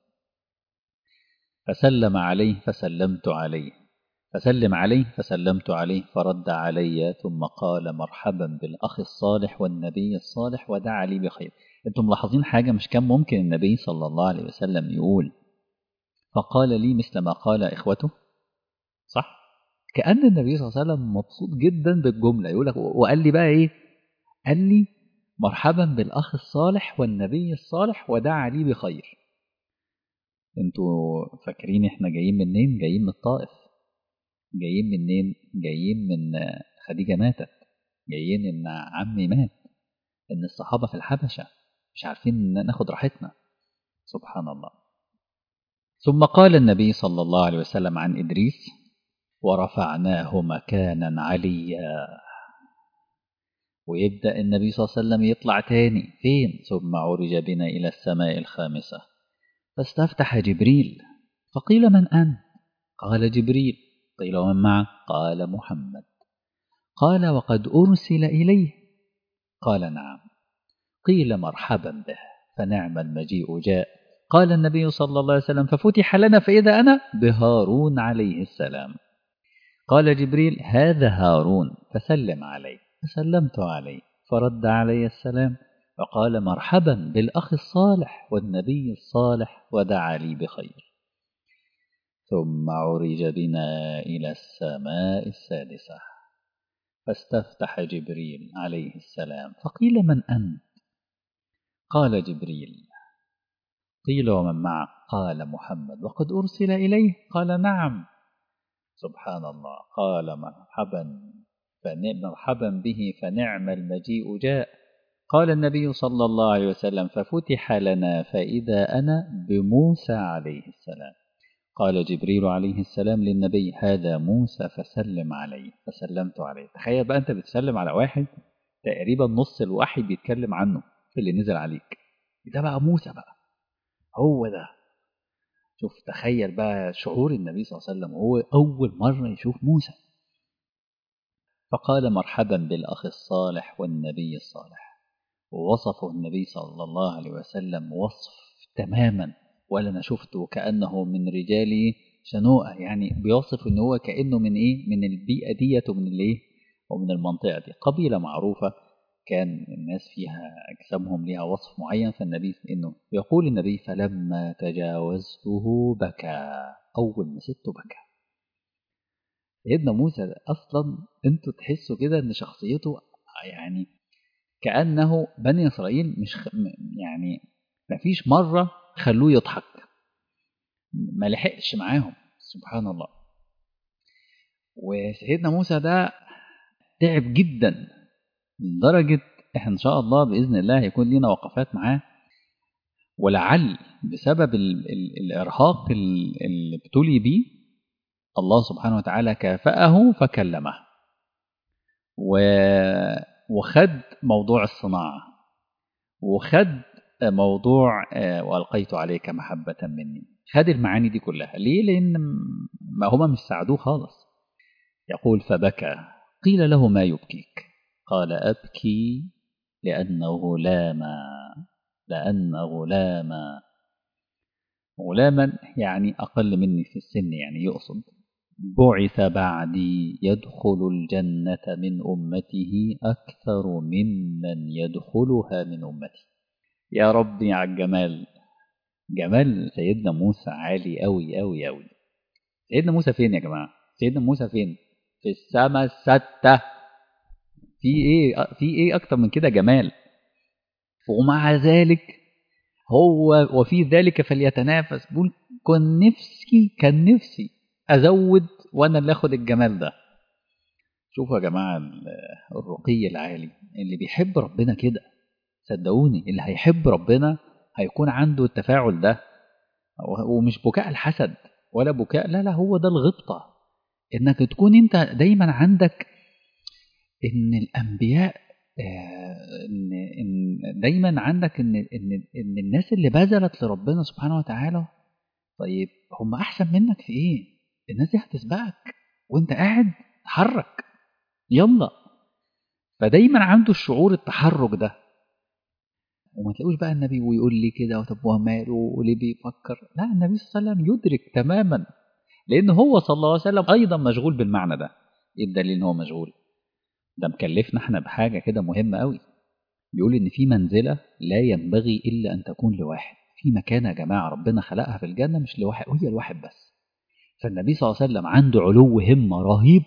فسلم عليه فسلمت عليه فسلم عليه فسلمت عليه فرد علي ثم قال مرحبا بالأخ الصالح والنبي الصالح ودعا لي بخير انتم ملاحظين حاجة مش كان ممكن النبي صلى الله عليه وسلم يقول فقال لي مثل ما قال إخوته صح كأن النبي صلى الله عليه وسلم مبسوط جدا بالجملة يقول لك وقال لي بقى ايه قال لي مرحبا بالأخ الصالح والنبي الصالح ودعا لي بخير انتوا فاكرين احنا جايين منين جايين من الطائف جايين منين جايين من خديجة ماتت جايين ان عمي مات ان الصحابة في الحبشة مش عارفين ناخد راحتنا سبحان الله ثم قال النبي صلى الله عليه وسلم عن إدريس ورفعناه مكانا عليا ويبدأ النبي صلى الله عليه وسلم يطلع تاني فين ثم عرج بنا إلى السماء الخامسة فاستفتح جبريل فقيل من أنت قال جبريل قيل ومن معه قال محمد قال وقد أرسل إليه قال نعم قيل مرحبا به فنعم المجيء جاء قال النبي صلى الله عليه وسلم ففتح لنا فإذا أنا بهارون عليه السلام قال جبريل هذا هارون فسلم عليه فسلمت عليه فرد علي السلام وقال مرحبا بالأخ الصالح والنبي الصالح ودعا لي بخير ثم عرج بنا إلى السماء السادسة فاستفتح جبريل عليه السلام فقيل من أنت قال جبريل قيل ومن معك قال محمد وقد أرسل إليه قال نعم سبحان الله قال مرحبا مرحبا به فنعم المجيء جاء قال النبي صلى الله عليه وسلم ففتح لنا فإذا أنا بموسى عليه السلام قال جبريل عليه السلام للنبي هذا موسى فسلم عليه فسلمت عليه تخيل بقى أنت بتسلم على واحد تقريبا نص الوحي بيتكلم عنه في اللي نزل عليك ده بقى موسى بقى هو ده شوف تخيل بقى شعور النبي صلى الله عليه وسلم وهو أول مرة يشوف موسى فقال مرحبا بالأخ الصالح والنبي الصالح ووصفه النبي صلى الله عليه وسلم وصف تماما ولا أنا شفته كأنه من رجال شنوءة يعني بيوصف ان هو كأنه من ايه من البيئة ديت ومن الايه ومن المنطقة دي قبيلة معروفة كان الناس فيها أجسامهم لها وصف معين فالنبي إنه يقول النبي فلما تجاوزته بكى أول ما سبته بكى سيدنا موسى أصلا أنتوا تحسوا كده إن شخصيته يعني كأنه بني إسرائيل مش خ... يعني ما فيش مرة خلوه يضحك ما لحقش معاهم سبحان الله وسيدنا موسى ده تعب جدا لدرجة احنا ان شاء الله بإذن الله هيكون لنا وقفات معاه ولعل بسبب ال ال الإرهاق اللي ابتلي بيه الله سبحانه وتعالى كافأه فكلمه وخد موضوع الصناعة وخد موضوع وألقيت عليك محبة مني خد المعاني دي كلها ليه لأن ما هما مش ساعدوه خالص يقول فبكى قيل له ما يبكيك قال أبكي لأن غلاما لأن غلاما غلاما يعني أقل مني في السن يعني يقصد بعث بعدي يدخل الجنة من أمته أكثر ممن يدخلها من أمتي يا ربي على الجمال جمال سيدنا موسى عالي أوي أوي أوي سيدنا موسى فين يا جماعة سيدنا موسى فين في السماء الستة في ايه في ايه اكتر من كده جمال ومع ذلك هو وفي ذلك فليتنافس بقول كان نفسي كان نفسي ازود وانا اللي اخد الجمال ده شوفوا يا جماعه الرقي العالي اللي بيحب ربنا كده صدقوني اللي هيحب ربنا هيكون عنده التفاعل ده ومش بكاء الحسد ولا بكاء لا لا هو ده الغبطه انك تكون انت دايما عندك ان الانبياء ان ان دايما عندك ان ان ان الناس اللي بذلت لربنا سبحانه وتعالى طيب هم احسن منك في ايه الناس دي هتسبقك وانت قاعد تحرك يلا فدايما عنده الشعور التحرك ده وما تلاقوش بقى النبي ويقول لي كده طب وماله وليه بيفكر لا النبي صلى الله عليه وسلم يدرك تماما لان هو صلى الله عليه وسلم ايضا مشغول بالمعنى ده ايه الدليل ان هو مشغول ده مكلفنا احنا بحاجه كده مهمه قوي بيقول ان في منزله لا ينبغي الا ان تكون لواحد في مكان يا جماعه ربنا خلقها في الجنه مش لواحد هي الواحد بس فالنبي صلى الله عليه وسلم عنده علو همه رهيب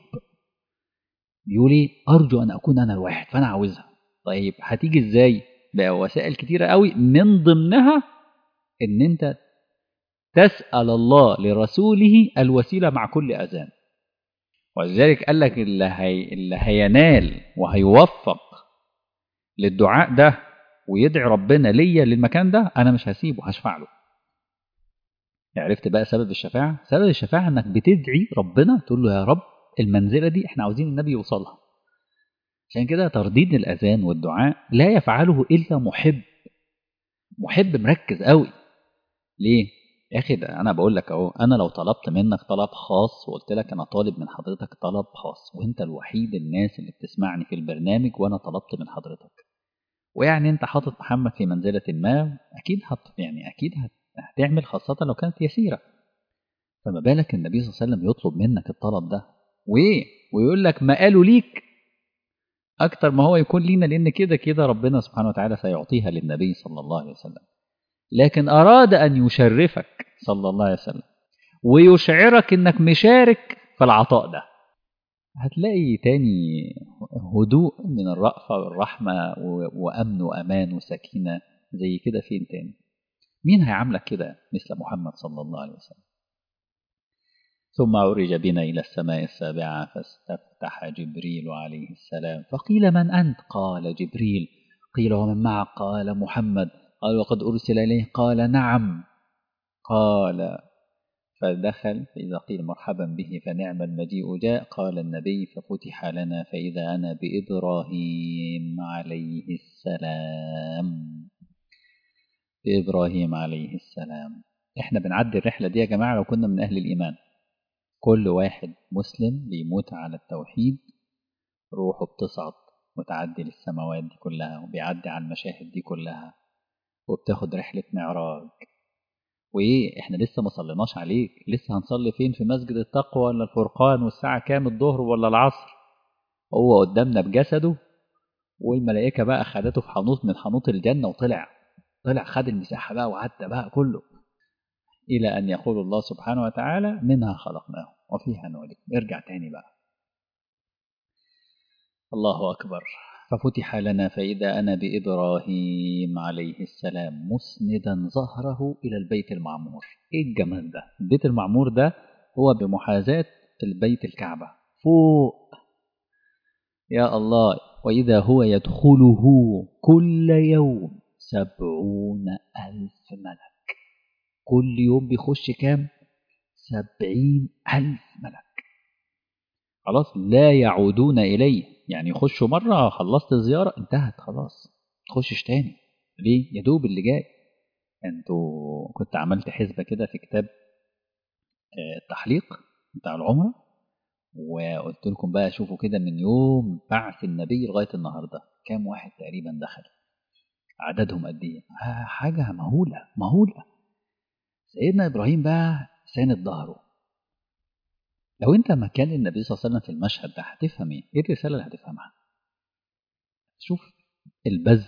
بيقول ايه ارجو ان اكون انا الواحد فانا عاوزها طيب هتيجي ازاي بقى وسائل كتيره قوي من ضمنها ان انت تسال الله لرسوله الوسيله مع كل اذان ولذلك قال لك اللي, هي اللي هينال وهيوفق للدعاء ده ويدعي ربنا ليا للمكان ده انا مش هسيبه هشفع له عرفت بقى سبب الشفاعة سبب الشفاعة انك بتدعي ربنا تقول له يا رب المنزلة دي احنا عاوزين النبي يوصلها عشان كده ترديد الأذان والدعاء لا يفعله إلا محب محب مركز قوي ليه يا أخي ده أنا بقول لك أهو أنا لو طلبت منك طلب خاص وقلت لك أنا طالب من حضرتك طلب خاص وأنت الوحيد الناس اللي بتسمعني في البرنامج وأنا طلبت من حضرتك ويعني أنت حاطط محمد في منزلة ما أكيد هت يعني أكيد هت هتعمل خاصة لو كانت يسيرة فما بالك النبي صلى الله عليه وسلم يطلب منك الطلب ده وإيه ويقول لك ما قالوا ليك أكتر ما هو يكون لينا لأن كده كده ربنا سبحانه وتعالى سيعطيها للنبي صلى الله عليه وسلم لكن أراد أن يشرفك صلى الله عليه وسلم ويشعرك أنك مشارك في العطاء ده هتلاقي تاني هدوء من الرأفة والرحمة وأمن وأمان وسكينة زي كده فين تاني مين هيعاملك كده مثل محمد صلى الله عليه وسلم ثم عرج بنا إلى السماء السابعة فاستفتح جبريل عليه السلام فقيل من أنت قال جبريل قيل ومن معك قال محمد قال وقد أرسل إليه قال نعم قال فدخل فإذا قيل مرحبا به فنعم المجيء جاء قال النبي ففتح لنا فإذا أنا بإبراهيم عليه السلام بإبراهيم عليه السلام احنا بنعدي الرحلة دي يا جماعة لو كنا من أهل الإيمان كل واحد مسلم بيموت على التوحيد روحه بتصعد وتعدي للسماوات دي كلها وبيعدي على المشاهد دي كلها وبتاخد رحلة معراج وإيه إحنا لسه ما صليناش عليك لسه هنصلي فين في مسجد التقوى ولا الفرقان والساعة كام الظهر ولا العصر هو قدامنا بجسده والملائكة بقى خدته في حنوط من حنوط الجنة وطلع طلع خد المساحة بقى وعدى بقى كله إلى أن يقول الله سبحانه وتعالى منها خلقناه وفيها نولد ارجع تاني بقى الله أكبر ففتح لنا فإذا أنا بإبراهيم عليه السلام مسندا ظهره إلى البيت المعمور إيه الجمال ده البيت المعمور ده هو بمحاذاة البيت الكعبة فوق يا الله وإذا هو يدخله كل يوم سبعون ألف ملك كل يوم بيخش كام سبعين ألف ملك خلاص لا يعودون إليه يعني يخشوا مرة خلصت الزيارة انتهت خلاص تخشش تاني ليه يدوب اللي جاي انتوا كنت عملت حسبة كده في كتاب التحليق بتاع العمرة وقلت لكم بقى شوفوا كده من يوم بعث النبي لغاية النهاردة كام واحد تقريبا دخل عددهم قد ايه حاجة مهولة مهولة سيدنا إبراهيم بقى ساند ظهره لو انت مكان النبي صلى الله عليه وسلم في المشهد ده هتفهم ايه؟ ايه الرساله اللي هتفهمها؟ شوف البذل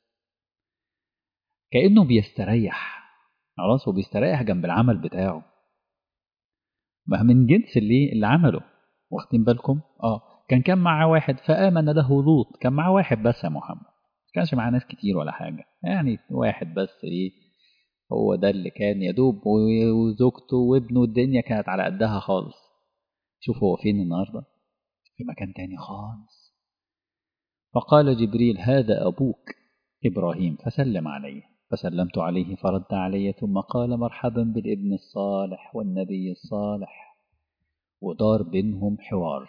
كانه بيستريح خلاص هو بيستريح جنب العمل بتاعه ما من جنس اللي اللي عمله واخدين بالكم؟ اه كان كان معاه واحد فآمن له لوط كان معاه واحد بس يا محمد ما كانش معاه ناس كتير ولا حاجة يعني واحد بس ايه هو ده اللي كان يدوب وزوجته وابنه الدنيا كانت على قدها خالص شوف هو فين النهارده في مكان تاني خالص فقال جبريل هذا أبوك إبراهيم فسلم عليه فسلمت عليه فرد علي ثم قال مرحبا بالابن الصالح والنبي الصالح ودار بينهم حوار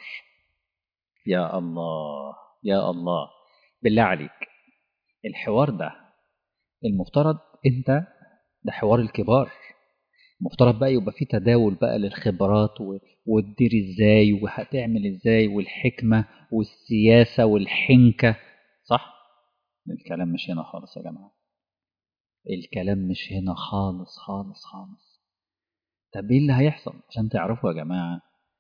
يا الله يا الله بالله عليك الحوار ده المفترض انت ده حوار الكبار المفترض بقى يبقى في تداول بقى للخبرات وتدير ازاي وهتعمل ازاي والحكمة والسياسة والحنكة صح؟ الكلام مش هنا خالص يا جماعة الكلام مش هنا خالص خالص خالص طب ايه اللي هيحصل عشان تعرفوا يا جماعة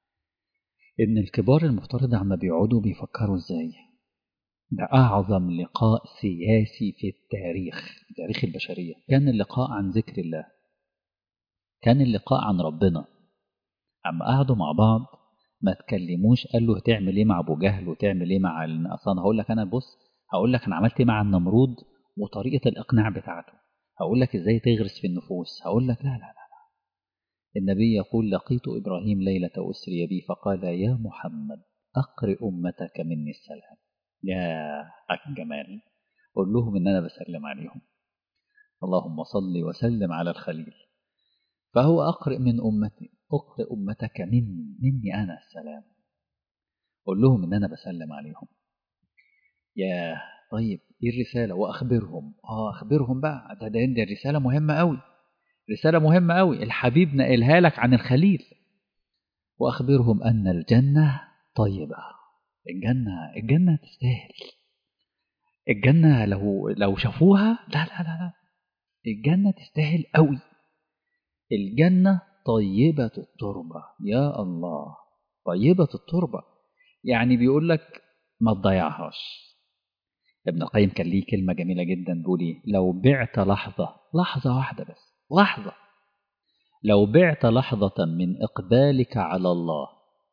ان الكبار المفترض عما بيقعدوا بيفكروا ازاي ده أعظم لقاء سياسي في التاريخ في تاريخ البشرية كان اللقاء عن ذكر الله كان اللقاء عن ربنا أما قعدوا مع بعض ما تكلموش قال له هتعمل ايه مع ابو جهل وتعمل ايه مع اصلا هقول لك انا بص هقول لك انا عملت ايه مع النمرود وطريقه الاقناع بتاعته هقول لك ازاي تغرس في النفوس هقول لك لا لا لا, لا. النبي يقول لقيت ابراهيم ليله اسري بي فقال يا محمد اقرئ امتك مني السلام يا الجمال قول لهم ان انا بسلم عليهم اللهم صل وسلم على الخليل فهو أقرئ من أمتي أقرئ أمتك من مني أنا السلام قول لهم إن أنا بسلم عليهم يا طيب إيه الرسالة وأخبرهم آه أخبرهم بقى ده, ده, ده الرسالة مهمة أوي رسالة مهمة أوي الحبيب نقلها لك عن الخليل وأخبرهم أن الجنة طيبة الجنة الجنة تستاهل الجنة لو لو شافوها لا لا لا لا الجنة تستاهل قوي الجنة طيبة التربة يا الله طيبة التربة يعني بيقول لك ما تضيعهاش ابن القيم كان ليه كلمة جميلة جدا بيقول ايه لو بعت لحظة لحظة واحدة بس لحظة لو بعت لحظة من إقبالك على الله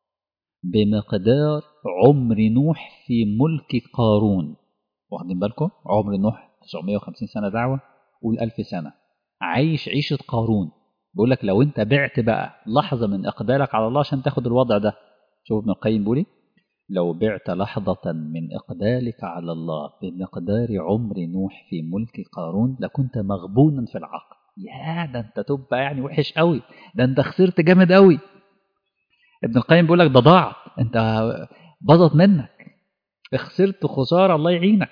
بمقدار عمر نوح في ملك قارون واخدين بالكم عمر نوح 950 سنة دعوة قول 1000 سنة عايش عيشة قارون بيقول لك لو انت بعت بقى لحظة من إقبالك على الله عشان تاخد الوضع ده شوف ابن القيم بيقول لو بعت لحظة من إقبالك على الله بمقدار عمر نوح في ملك قارون لكنت مغبونا في العقل يا ده انت تبقى يعني وحش قوي ده انت خسرت جامد قوي ابن القيم بيقول لك ده ضاعت انت باظت منك خسرت خسارة الله يعينك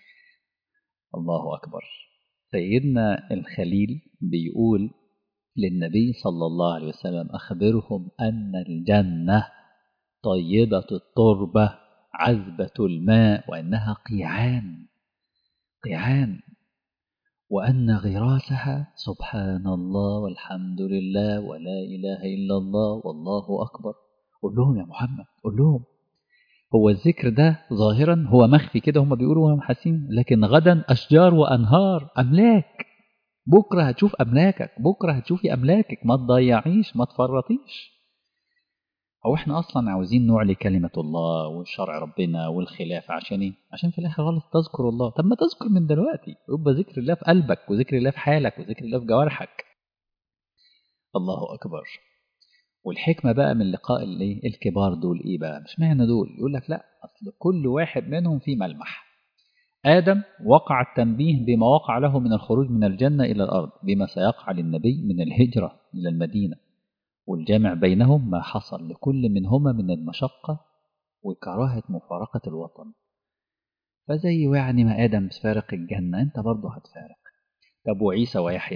الله أكبر سيدنا الخليل بيقول للنبي صلى الله عليه وسلم أخبرهم أن الجنة طيبة التربة عذبة الماء وأنها قيعان قيعان وأن غراسها سبحان الله والحمد لله ولا إله إلا الله والله أكبر قول لهم يا محمد قول لهم هو الذكر ده ظاهرا هو مخفي كده هم بيقولوا وهم حاسين لكن غدا أشجار وأنهار أملاك بكرة هتشوف أملاكك بكرة هتشوفي أملاكك ما تضيعيش ما تفرطيش هو احنا اصلا عاوزين نعلي كلمة الله وشرع ربنا والخلافة عشان ايه؟ عشان في الاخر خالص تذكر الله، طب ما تذكر من دلوقتي، يبقى ذكر الله في قلبك وذكر الله في حالك وذكر الله في جوارحك. الله اكبر. والحكمة بقى من لقاء الايه؟ الكبار دول ايه بقى؟ مش معنى دول، يقول لك لا اصل كل واحد منهم في ملمح. آدم وقع التنبيه بما وقع له من الخروج من الجنة إلى الأرض بما سيقع للنبي من الهجرة إلى المدينة والجامع بينهم ما حصل لكل منهما من المشقة وكراهة مفارقة الوطن فزي يعني ما آدم فارق الجنة أنت برضه هتفارق طب وعيسى ويحيى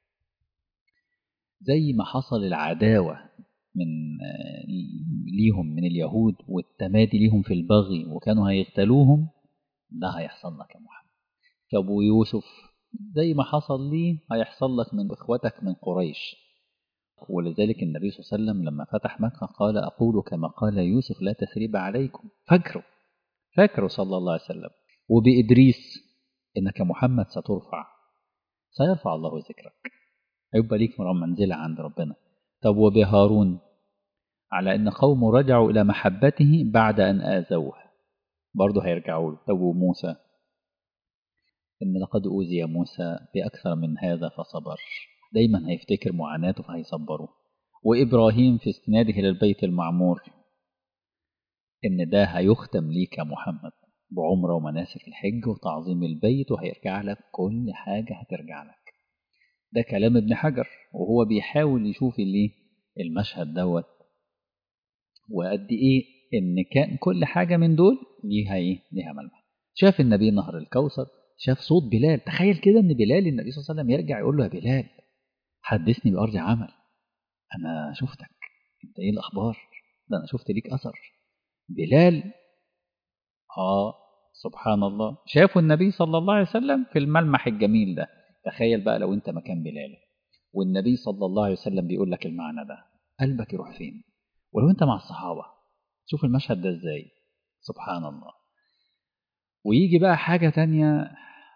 زي ما حصل العداوة من ليهم من اليهود والتمادي ليهم في البغي وكانوا هيغتالوهم ده هيحصل لك يا محمد طب ويوسف زي ما حصل ليه هيحصل لك من إخوتك من قريش ولذلك النبي صلى الله عليه وسلم لما فتح مكة قال أقول كما قال يوسف لا تثريب عليكم فاكروا فاكروا صلى الله عليه وسلم وبإدريس إنك محمد سترفع سيرفع الله ذكرك هيبقى ليك منزلة عند ربنا طب وبهارون على أن قومه رجعوا إلى محبته بعد أن آذوه برضه هيرجعوا له طب وموسى إن لقد أوذي موسى بأكثر من هذا فصبر دايما هيفتكر معاناته فهيصبره وإبراهيم في استناده للبيت المعمور إن ده هيختم ليك يا محمد بعمرة ومناسك الحج وتعظيم البيت وهيرجع لك كل حاجة هترجع لك ده كلام ابن حجر وهو بيحاول يشوف اللي المشهد دوت وقد ايه ان كان كل حاجة من دول ليها ايه ليها ملمح شاف النبي نهر الكوثر شاف صوت بلال تخيل كده ان بلال النبي صلى الله عليه وسلم يرجع يقول له يا بلال حدثني بأرض عمل أنا شفتك أنت إيه الأخبار ده أنا شفت ليك أثر بلال آه سبحان الله شافوا النبي صلى الله عليه وسلم في الملمح الجميل ده تخيل بقى لو أنت مكان بلال والنبي صلى الله عليه وسلم بيقول لك المعنى ده قلبك يروح فين ولو أنت مع الصحابة شوف المشهد ده إزاي سبحان الله ويجي بقى حاجة تانية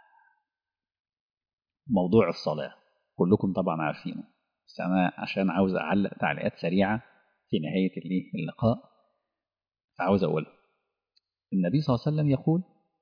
موضوع الصلاة كلكم طبعا عارفينه بس أنا عشان عاوز أعلق تعليقات سريعة في نهاية اللقاء فعاوز أقولها النبي صلى الله عليه وسلم يقول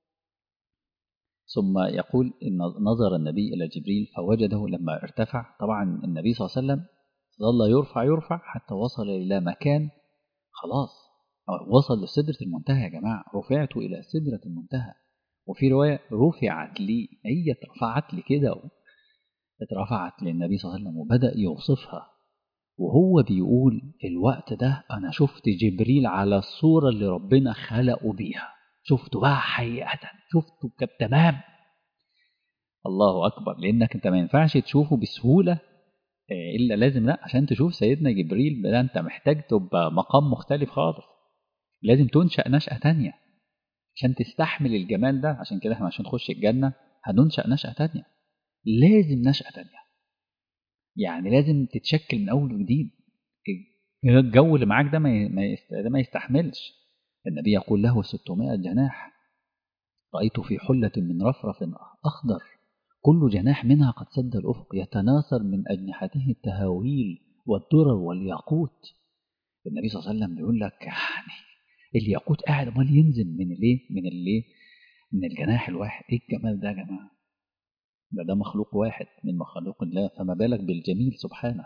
ثم يقول إن نظر النبي إلى جبريل فوجده لما ارتفع طبعا النبي صلى الله عليه وسلم ظل يرفع يرفع حتى وصل إلى مكان خلاص وصل لسدرة المنتهى يا جماعة رفعت إلى سدرة المنتهى وفي رواية رفعت لي هي اترفعت لي كده اترفعت للنبي صلى الله عليه وسلم وبدأ يوصفها وهو بيقول في الوقت ده أنا شفت جبريل على الصورة اللي ربنا خلقه بيها شفته بقى حقيقة شفته كان تمام الله أكبر لأنك أنت ما ينفعش تشوفه بسهولة إلا لازم لا عشان تشوف سيدنا جبريل ده أنت محتاج تبقى مقام مختلف خالص لازم تنشأ نشأة تانية عشان تستحمل الجمال ده عشان كده احنا عشان نخش الجنة هننشأ نشأة تانية لازم نشأة تانية يعني لازم تتشكل من أول وجديد الجو اللي معاك ده ما ده ما يستحملش النبي يقول له 600 جناح رأيت في حلة من رفرف أخضر كل جناح منها قد سد الأفق يتناثر من أجنحته التهاويل والدرر والياقوت النبي صلى الله عليه وسلم بيقول لك يعني الياقوت قاعد امال ينزل من الايه من الايه من الجناح الواحد ايه الجمال ده يا جماعه ده ده مخلوق واحد من مخلوق الله فما بالك بالجميل سبحانه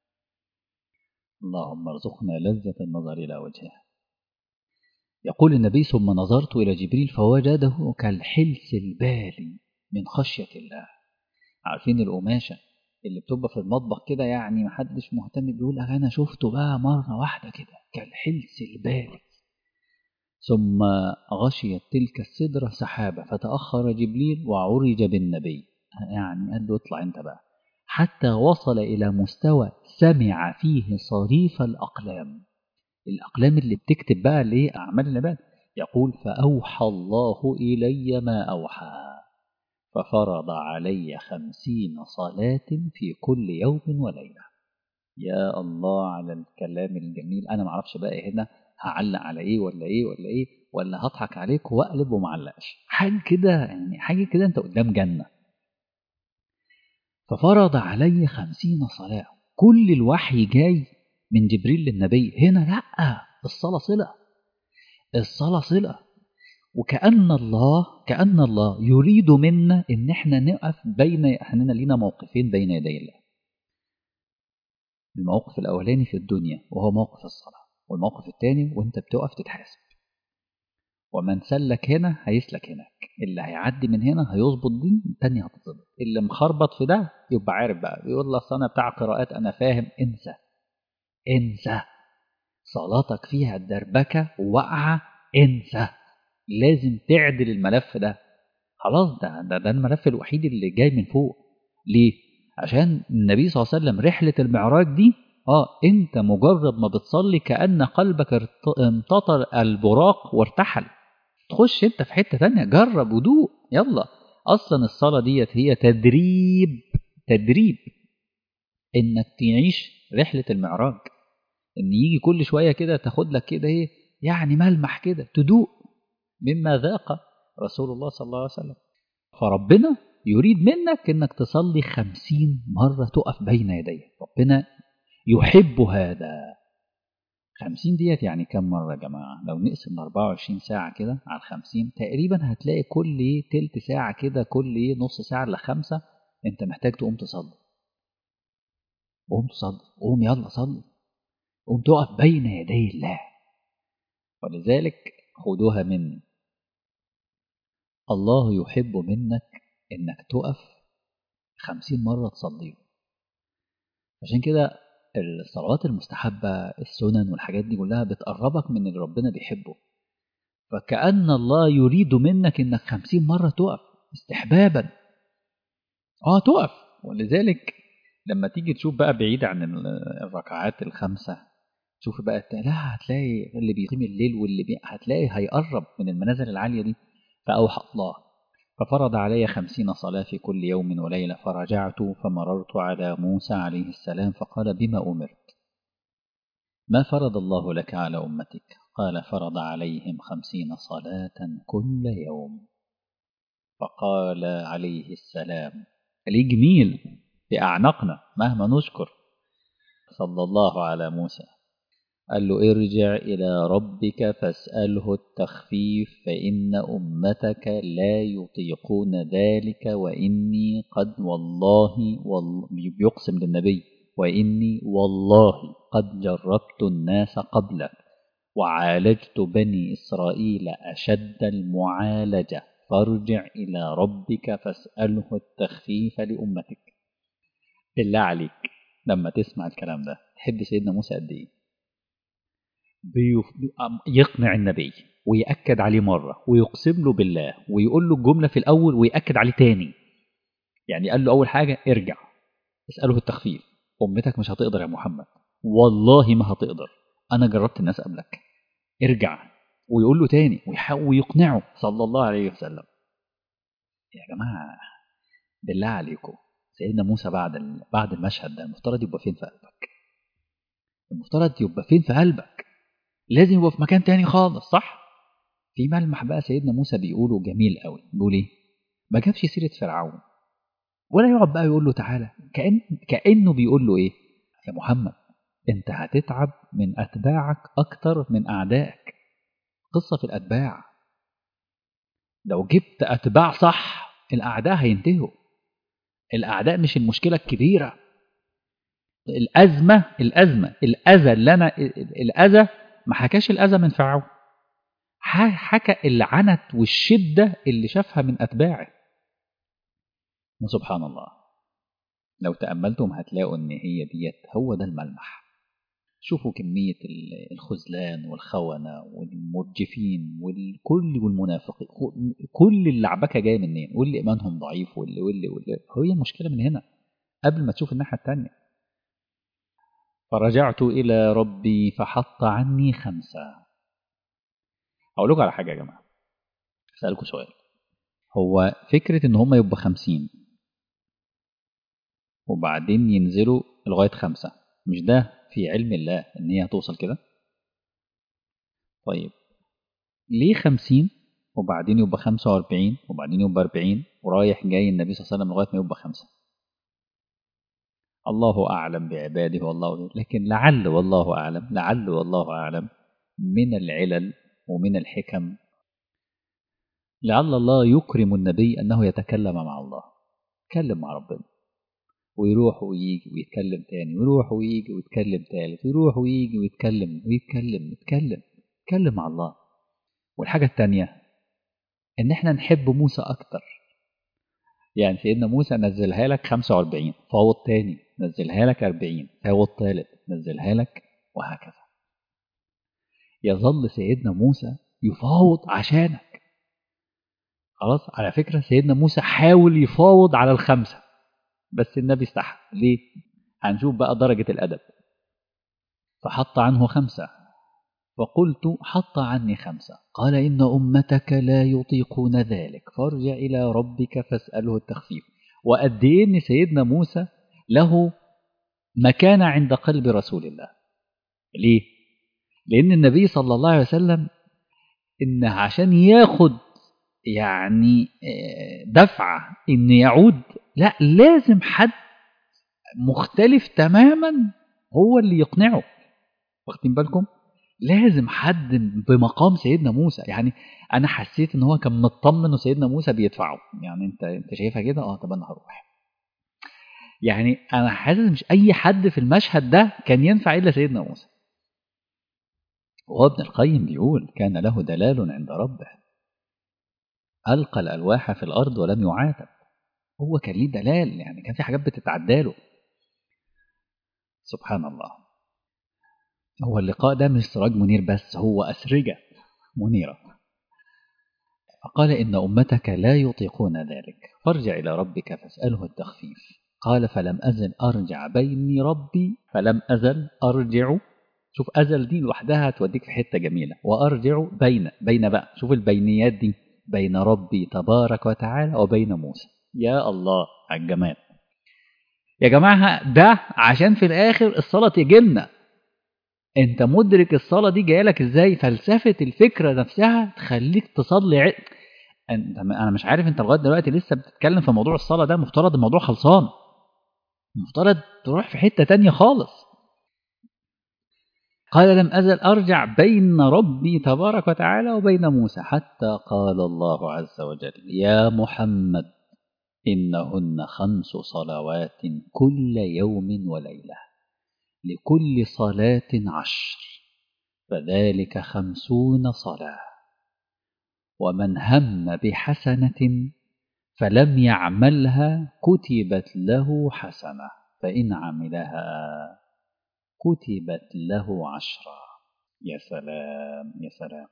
اللهم ارزقنا لذة النظر إلى وجهه يقول النبي ثم نظرت إلى جبريل فوجده كالحلس البالي من خشية الله عارفين القماشة اللي بتبقى في المطبخ كده يعني محدش مهتم بيقول أنا شفته بقى مرة واحدة كده كالحلس البالي ثم غشيت تلك السدرة سحابة فتأخر جبريل وعرج بالنبي يعني قال له اطلع انت بقى حتى وصل إلى مستوى سمع فيه صريف الأقلام الأقلام اللي بتكتب بقى ليه أعمال العباد يقول فأوحى الله إلي ما أوحى ففرض علي خمسين صلاة في كل يوم وليلة يا الله على الكلام الجميل أنا معرفش بقى هنا هعلق على إيه ولا إيه ولا إيه ولا هضحك عليك وأقلب ومعلقش حاجة كده يعني حاجة كده أنت قدام جنة ففرض علي خمسين صلاة كل الوحي جاي من جبريل للنبي هنا لأ الصلاة صلة الصلاة صلة وكأن الله كأن الله يريد منا إن إحنا نقف بين إحنا لينا موقفين بين يدي الله الموقف الأولاني في الدنيا وهو موقف الصلاة والموقف الثاني وأنت بتقف تتحاسب ومن سلك هنا هيسلك هناك اللي هيعدي من هنا هيظبط دي التاني هتظبط اللي مخربط في ده يبقى عارف بقى بيقول لك انا بتاع قراءات انا فاهم انسى انسى صلاتك فيها الدربكه وواقعه انسى لازم تعدل الملف ده خلاص ده, ده ده الملف الوحيد اللي جاي من فوق ليه عشان النبي صلى الله عليه وسلم رحله المعراج دي اه انت مجرد ما بتصلي كأن قلبك امتطر البراق وارتحل تخش انت في حتة تانية جرب ودوق يلا اصلا الصلاة ديت هي تدريب تدريب انك تعيش رحلة المعراج ان يجي كل شوية كده تاخد لك كده ايه يعني ملمح كده تدوق مما ذاق رسول الله صلى الله عليه وسلم فربنا يريد منك انك تصلي خمسين مرة تقف بين يديه ربنا يحب هذا خمسين ديت يعني كم مرة يا جماعة لو نقسم 24 ساعة كده على الخمسين تقريبا هتلاقي كل تلت ساعة كده كل نص ساعة لخمسة انت محتاج تقوم تصلي قوم تصلي قوم يلا صلي قوم تقف بين يدي الله ولذلك خدوها مني الله يحب منك انك تقف خمسين مرة تصليه عشان كده الصلوات المستحبة السنن والحاجات دي كلها بتقربك من اللي ربنا بيحبه فكأن الله يريد منك انك خمسين مرة تقف استحبابا اه تقف ولذلك لما تيجي تشوف بقى بعيد عن الركعات الخمسة تشوف بقى لا هتلاقي اللي بيقيم الليل واللي بي... هتلاقي هيقرب من المنازل العالية دي فأوحى الله ففرض علي خمسين صلاة في كل يوم وليلة فرجعت فمررت على موسى عليه السلام فقال بما أمرت ما فرض الله لك على أمتك قال فرض عليهم خمسين صلاة كل يوم فقال عليه السلام ليه جميل في أعنقنا مهما نشكر صلى الله على موسى قال له ارجع إلى ربك فاسأله التخفيف فإن أمتك لا يطيقون ذلك وإني قد والله, والله بيقسم للنبي وإني والله قد جربت الناس قبلك وعالجت بني إسرائيل أشد المعالجة فارجع إلى ربك فاسأله التخفيف لأمتك بالله عليك لما تسمع الكلام ده تحب سيدنا موسى قد إيه يقنع النبي ويأكد عليه مرة ويقسم له بالله ويقول له الجملة في الأول ويأكد عليه تاني يعني قال له أول حاجة ارجع اسأله التخفيف أمتك مش هتقدر يا محمد والله ما هتقدر أنا جربت الناس قبلك ارجع ويقول له تاني ويقنعه صلى الله عليه وسلم يا جماعة بالله عليكم سيدنا موسى بعد بعد المشهد ده المفترض يبقى فين في قلبك المفترض يبقى فين في قلبك لازم يبقى في مكان تاني خالص صح في ملمح بقى سيدنا موسى بيقوله جميل قوي بيقول ايه ما جابش سيره فرعون ولا يقعد بقى يقول له تعالى كأن كأنه بيقول له ايه يا محمد انت هتتعب من اتباعك اكتر من اعدائك قصه في الاتباع لو جبت اتباع صح الاعداء هينتهوا الاعداء مش المشكله الكبيره الازمه الازمه الاذى اللي انا الاذى ما حكاش الاذى من فرعون حكى العنت والشده اللي شافها من اتباعه وسبحان الله لو تاملتم هتلاقوا ان هي ديت هو ده الملمح شوفوا كمية الخذلان والخونة والمرجفين والكل والمنافقين كل اللعبكة جاية منين واللي إيمانهم ضعيف واللي واللي واللي هي المشكلة من هنا قبل ما تشوف الناحية التانية فرجعت إلى ربي فحط عني خمسة أقول لكم على حاجة يا جماعة أسألكم سؤال هو فكرة إن هم يبقى خمسين وبعدين ينزلوا لغاية خمسة مش ده في علم الله إن هي هتوصل كده طيب ليه خمسين وبعدين يبقى خمسة وأربعين وبعدين يبقى أربعين ورايح جاي النبي صلى الله عليه وسلم لغاية ما يبقى خمسة الله أعلم بعباده والله لكن لعل والله أعلم لعل والله أعلم من العلل ومن الحكم لعل الله يكرم النبي أنه يتكلم مع الله يتكلم مع ربنا ويروح ويجي ويتكلم تاني ويروح ويجي ويتكلم تالت ويروح ويجي ويتكلم ويتكلم يتكلم يتكلم مع الله والحاجة التانية إن إحنا نحب موسى أكتر يعني سيدنا موسى نزلها لك 45 فوض تاني نزلها لك 40 فوض تالت نزلها لك وهكذا يظل سيدنا موسى يفاوض عشانك خلاص على فكرة سيدنا موسى حاول يفاوض على الخمسة بس النبي استحى ليه هنشوف بقى درجة الأدب فحط عنه خمسة فقلت حط عني خمسة قال إن أمتك لا يطيقون ذلك فارجع إلى ربك فاسأله التخفيف وقد إيه إن سيدنا موسى له مكانة عند قلب رسول الله ليه؟ لأن النبي صلى الله عليه وسلم إن عشان ياخد يعني دفعة إن يعود لا لازم حد مختلف تماما هو اللي يقنعه واخدين بالكم لازم حد بمقام سيدنا موسى يعني انا حسيت ان هو كان مطمن وسيدنا موسى بيدفعه يعني انت انت شايفها كده اه طب انا هروح يعني انا حاسس مش اي حد في المشهد ده كان ينفع الا سيدنا موسى وابن القيم بيقول كان له دلال عند ربه ألقى الألواح في الأرض ولم يعاتب هو كان ليه دلال يعني كان في حاجات بتتعداله سبحان الله هو اللقاء ده مش سراج منير بس هو أسرجة منيرة فقال إن أمتك لا يطيقون ذلك فارجع إلى ربك فاسأله التخفيف قال فلم أزل أرجع بيني ربي فلم أزل أرجع شوف أزل دي لوحدها توديك في حتة جميلة وأرجع بين بين بقى شوف البينيات دي بين ربي تبارك وتعالى وبين موسى يا الله على الجمال يا جماعة ده عشان في الآخر الصلاة تجيلنا انت مدرك الصلاة دي جايه لك ازاي فلسفة الفكرة نفسها تخليك تصلي ع... انت انا مش عارف انت لغايه دلوقتي لسه بتتكلم في موضوع الصلاة ده مفترض الموضوع خلصان مفترض تروح في حتة تانية خالص قال لم أزل أرجع بين ربي تبارك وتعالى وبين موسى حتى قال الله عز وجل يا محمد إنهن خمس صلوات كل يوم وليلة لكل صلاة عشر فذلك خمسون صلاة ومن هم بحسنة فلم يعملها كتبت له حسنة فإن عملها كتبت له عشرا يا سلام يا سلام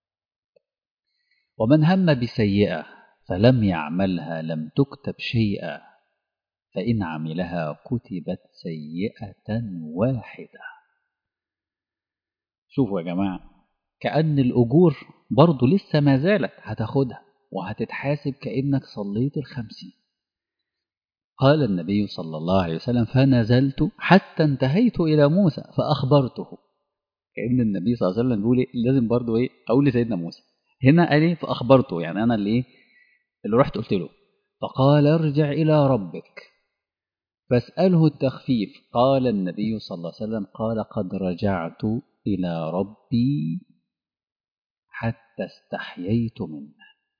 ومن هم بسيئة فلم يعملها لم تكتب شيئا فإن عملها كتبت سيئة واحدة شوفوا يا جماعة كأن الأجور برضو لسه ما زالت هتاخدها وهتتحاسب كأنك صليت الخمسين قال النبي صلى الله عليه وسلم فنزلت حتى انتهيت إلى موسى فأخبرته كأن النبي صلى الله عليه وسلم بيقول لازم برضو إيه أقول لسيدنا موسى هنا قال إيه فأخبرته يعني أنا اللي إيه اللي رحت قلت له فقال ارجع إلى ربك فاسأله التخفيف قال النبي صلى الله عليه وسلم قال قد رجعت إلى ربي حتى استحييت منه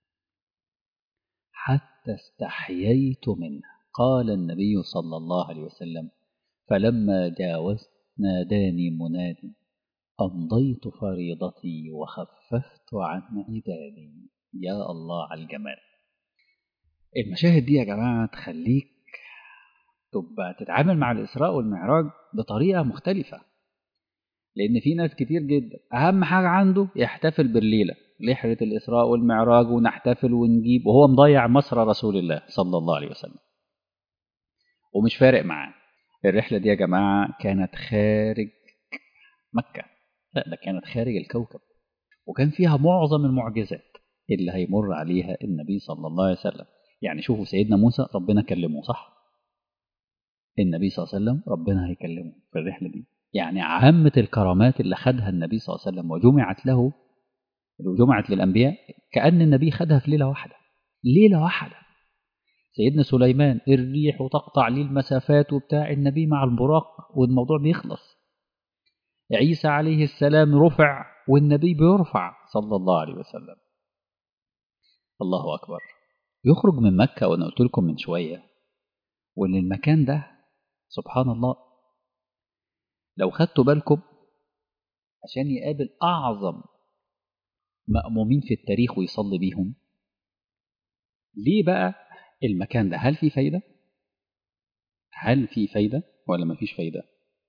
حتى استحييت منه قال النبي صلى الله عليه وسلم فلما جاوزت ناداني منادي أمضيت فريضتي وخففت عن عبادي يا الله على الجمال المشاهد دي يا جماعة تخليك تبقى تتعامل مع الإسراء والمعراج بطريقة مختلفة لأن في ناس كتير جدا أهم حاجة عنده يحتفل بالليلة لحرة الإسراء والمعراج ونحتفل ونجيب وهو مضيع مصر رسول الله صلى الله عليه وسلم ومش فارق معاه الرحلة دي يا جماعة كانت خارج مكة لا ده كانت خارج الكوكب وكان فيها معظم المعجزات اللي هيمر عليها النبي صلى الله عليه وسلم يعني شوفوا سيدنا موسى ربنا كلمه صح النبي صلى الله عليه وسلم ربنا هيكلمه في الرحلة دي يعني عامة الكرامات اللي خدها النبي صلى الله عليه وسلم وجمعت له وجمعت للأنبياء كأن النبي خدها في ليلة واحدة ليلة واحدة سيدنا سليمان الريح وتقطع ليه المسافات وبتاع النبي مع البراق والموضوع بيخلص عيسى عليه السلام رفع والنبي بيرفع صلى الله عليه وسلم الله أكبر يخرج من مكة وأنا قلت لكم من شوية وإن المكان ده سبحان الله لو خدتوا بالكم عشان يقابل أعظم مأمومين في التاريخ ويصلي بيهم ليه بقى المكان ده هل في فايدة هل في فايدة ولا مفيش فايدة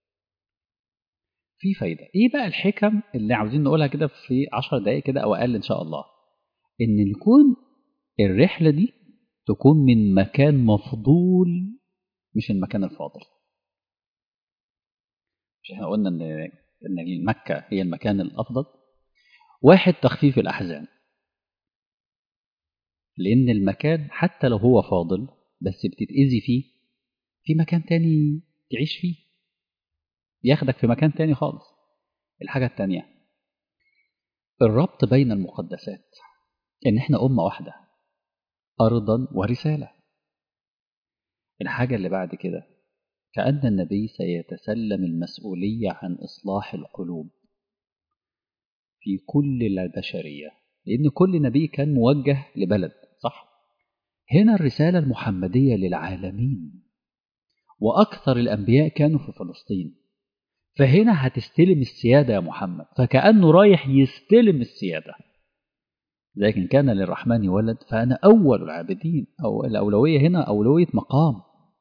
في فايدة ايه بقى الحكم اللي عاوزين نقولها كده في عشر دقايق كده او اقل ان شاء الله ان يكون الرحلة دي تكون من مكان مفضول مش المكان الفاضل مش احنا قلنا ان ان مكة هي المكان الافضل واحد تخفيف الاحزان لان المكان حتى لو هو فاضل بس بتتأذي فيه في مكان تاني تعيش فيه ياخدك في مكان تاني خالص الحاجة التانية الربط بين المقدسات ان احنا أمة واحدة أرضا ورسالة الحاجة اللي بعد كده كأن النبي سيتسلم المسؤولية عن إصلاح القلوب في كل البشرية لأن كل نبي كان موجه لبلد صح؟ هنا الرسالة المحمدية للعالمين وأكثر الأنبياء كانوا في فلسطين فهنا هتستلم السيادة يا محمد فكأنه رايح يستلم السيادة لكن كان للرحمن ولد فأنا أول العابدين أو الأولوية هنا أولوية مقام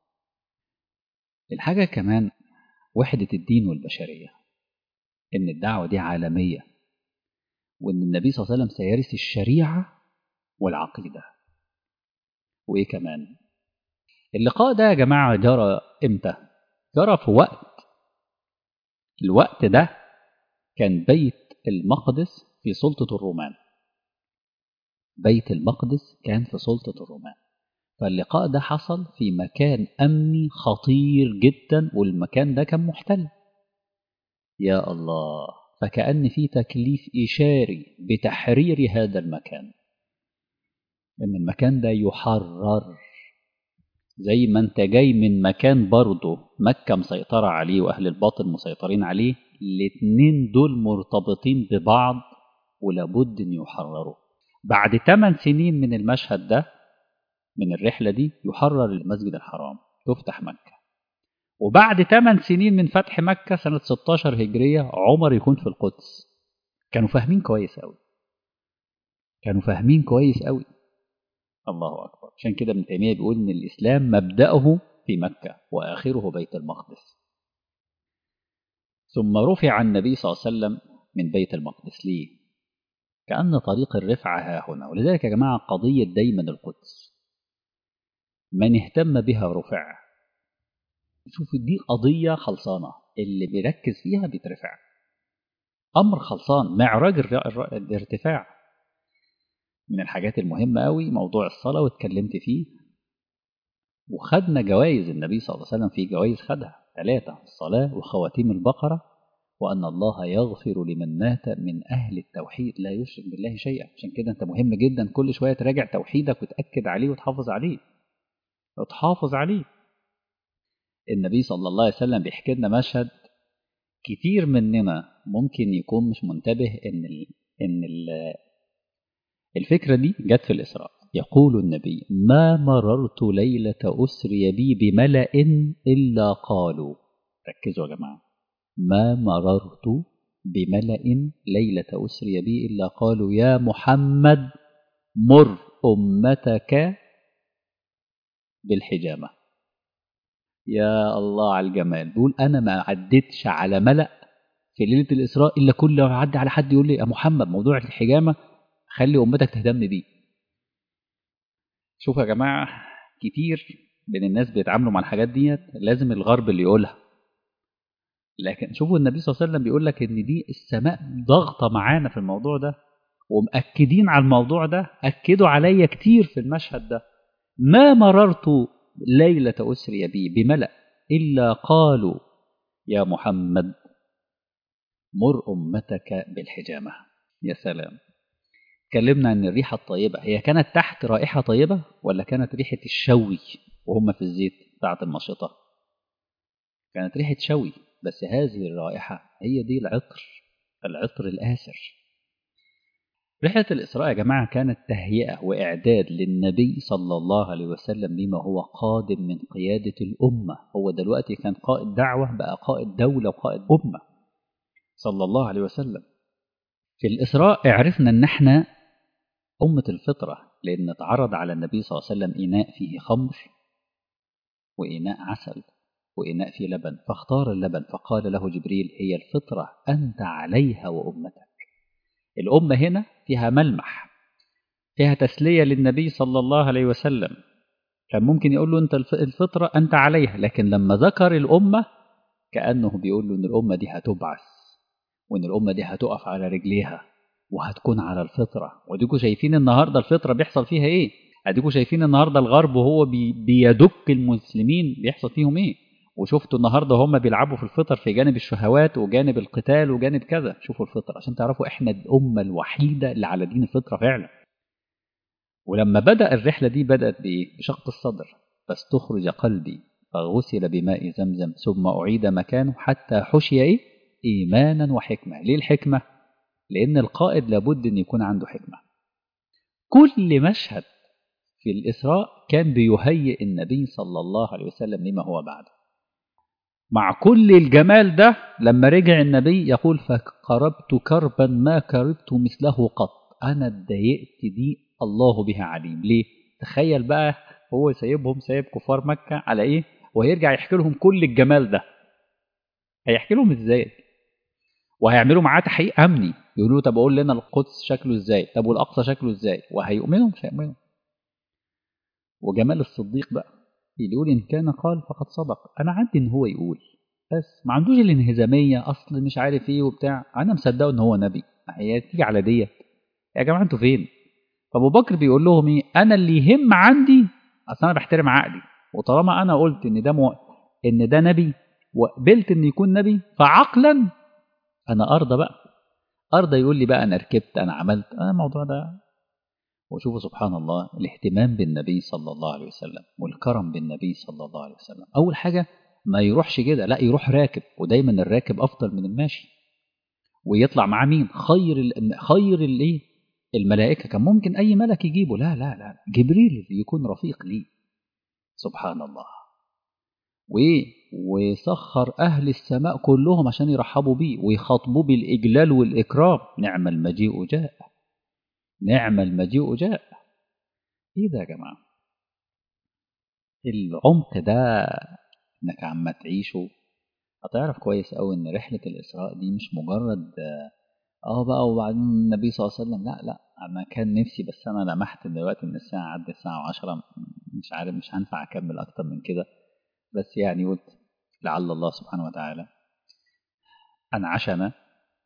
الحاجة كمان وحدة الدين والبشرية إن الدعوة دي عالمية وإن النبي صلى الله عليه وسلم سيرث الشريعة والعقيدة وإيه كمان اللقاء ده يا جماعة جرى إمتى جرى في وقت الوقت ده كان بيت المقدس في سلطة الرومان بيت المقدس كان في سلطة الرومان فاللقاء ده حصل في مكان أمني خطير جدا والمكان ده كان محتل يا الله فكأن في تكليف إشاري بتحرير هذا المكان إن المكان ده يحرر زي ما انت جاي من مكان برضه مكة مسيطرة عليه وأهل الباطل مسيطرين عليه الاتنين دول مرتبطين ببعض ولابد أن يحرروا بعد 8 سنين من المشهد ده من الرحلة دي يحرر المسجد الحرام تفتح مكة وبعد 8 سنين من فتح مكة سنة 16 هجرية عمر يكون في القدس كانوا فاهمين كويس أوي كانوا فاهمين كويس أوي الله أكبر عشان كده ابن تيمية بيقول إن الإسلام مبدأه في مكة وآخره بيت المقدس ثم رفع النبي صلى الله عليه وسلم من بيت المقدس ليه؟ كأن طريق الرفعة ها هنا ولذلك يا جماعة قضية دايما القدس من اهتم بها رفع شوف دي قضية خلصانة اللي بيركز فيها بيترفع أمر خلصان معراج الارتفاع من الحاجات المهمة قوي موضوع الصلاة واتكلمت فيه وخدنا جوائز النبي صلى الله عليه وسلم في جوائز خدها ثلاثة الصلاة وخواتيم البقرة وأن الله يغفر لمن مات من أهل التوحيد لا يشرك بالله شيئا عشان كده أنت مهم جدا كل شوية تراجع توحيدك وتأكد عليه وتحافظ عليه وتحافظ عليه النبي صلى الله عليه وسلم بيحكي لنا مشهد كتير مننا ممكن يكون مش منتبه إن ال إن ال الفكرة دي جت في الإسراء يقول النبي ما مررت ليلة أسري بي بملأ إلا قالوا ركزوا يا جماعة ما مررت بملأ ليلة أسري بي إلا قالوا يا محمد مر أمتك بالحجامة يا الله على الجمال بيقول أنا ما عدتش على ملأ في ليلة الإسراء إلا كل ما عدى على حد يقول لي يا محمد موضوع الحجامة خلي أمتك تهتم بيه شوف يا جماعة كتير من الناس بيتعاملوا مع الحاجات ديت لازم الغرب اللي يقولها لكن شوفوا النبي صلى الله عليه وسلم بيقول لك ان دي السماء ضاغطه معانا في الموضوع ده ومأكدين على الموضوع ده أكدوا عليا كتير في المشهد ده ما مررت ليلة أسري بي بملأ إلا قالوا يا محمد مر أمتك بالحجامة يا سلام اتكلمنا عن الريحة الطيبة هي كانت تحت رائحة طيبة ولا كانت ريحة الشوي وهم في الزيت بتاعة المشطة كانت ريحة شوي بس هذه الرائحة هي دي العطر العطر الآسر رحلة الإسراء يا جماعة كانت تهيئة وإعداد للنبي صلى الله عليه وسلم لما هو قادم من قيادة الأمة هو دلوقتي كان قائد دعوة بقى قائد دولة وقائد أمة صلى الله عليه وسلم في الإسراء عرفنا أن احنا أمة الفطرة لأن اتعرض على النبي صلى الله عليه وسلم إناء فيه خمر وإناء عسل وإناء فيه لبن فاختار اللبن فقال له جبريل هي الفطرة أنت عليها وأمتك الأمة هنا فيها ملمح فيها تسلية للنبي صلى الله عليه وسلم كان ممكن يقول له أنت الفطرة أنت عليها لكن لما ذكر الأمة كأنه بيقول له أن الأمة دي هتبعث وأن الأمة دي هتقف على رجليها وهتكون على الفطرة وديكوا شايفين النهاردة الفطرة بيحصل فيها إيه أديكوا شايفين النهاردة الغرب وهو بي بيدك المسلمين بيحصل فيهم إيه وشفتوا النهارده هم بيلعبوا في الفطر في جانب الشهوات وجانب القتال وجانب كذا شوفوا الفطر عشان تعرفوا احنا الامه الوحيده اللي على دين الفطره فعلا ولما بدا الرحله دي بدات بايه بشق الصدر فاستخرج قلبي فغسل بماء زمزم ثم اعيد مكانه حتى حشي ايه ايمانا وحكمه ليه الحكمه لان القائد لابد ان يكون عنده حكمه كل مشهد في الاسراء كان بيهيئ النبي صلى الله عليه وسلم لما هو بعده مع كل الجمال ده لما رجع النبي يقول فقربت كربا ما كربت مثله قط انا اتضايقت دي الله بها عليم ليه تخيل بقى هو سايبهم سايب كفار مكة على ايه وهيرجع يحكي لهم كل الجمال ده هيحكي لهم ازاي وهيعملوا معاه تحقيق امني يقولوا له طب قول لنا القدس شكله ازاي طب والاقصى شكله ازاي وهيؤمنوا مش هيؤمنوا وجمال الصديق بقى يقول إن كان قال فقد صدق أنا عندي إن هو يقول بس ما عندوش الانهزامية أصل مش عارف إيه وبتاع أنا مصدقه إن هو نبي هي تيجي على ديت يا جماعة أنتوا فين فأبو بكر بيقول لهم إيه أنا اللي يهم عندي أصل أنا بحترم عقلي وطالما أنا قلت إن ده مو... إن ده نبي وقبلت إن يكون نبي فعقلا أنا أرضى بقى أرضى يقول لي بقى أنا ركبت أنا عملت أنا الموضوع ده وشوفوا سبحان الله الاهتمام بالنبي صلى الله عليه وسلم والكرم بالنبي صلى الله عليه وسلم أول حاجة ما يروحش كده لا يروح راكب ودايما الراكب أفضل من الماشي ويطلع معاه مين خير ال خير الايه الملائكة كان ممكن أي ملك يجيبه لا لا لا جبريل يكون رفيق ليه سبحان الله وإيه وسخر أهل السماء كلهم عشان يرحبوا بيه ويخاطبوه بالإجلال والإكرام نعم المجيء جاء نعم المجيء جاء ايه ده يا جماعه العمق ده انك عم تعيشه هتعرف كويس قوي ان رحله الاسراء دي مش مجرد اه بقى وبعدين النبي صلى الله عليه وسلم لا لا انا كان نفسي بس انا لمحت دلوقتي ان الساعه عدت الساعه وعشرة مش عارف مش هنفع اكمل اكتر من كده بس يعني قلت لعل الله سبحانه وتعالى انعشنا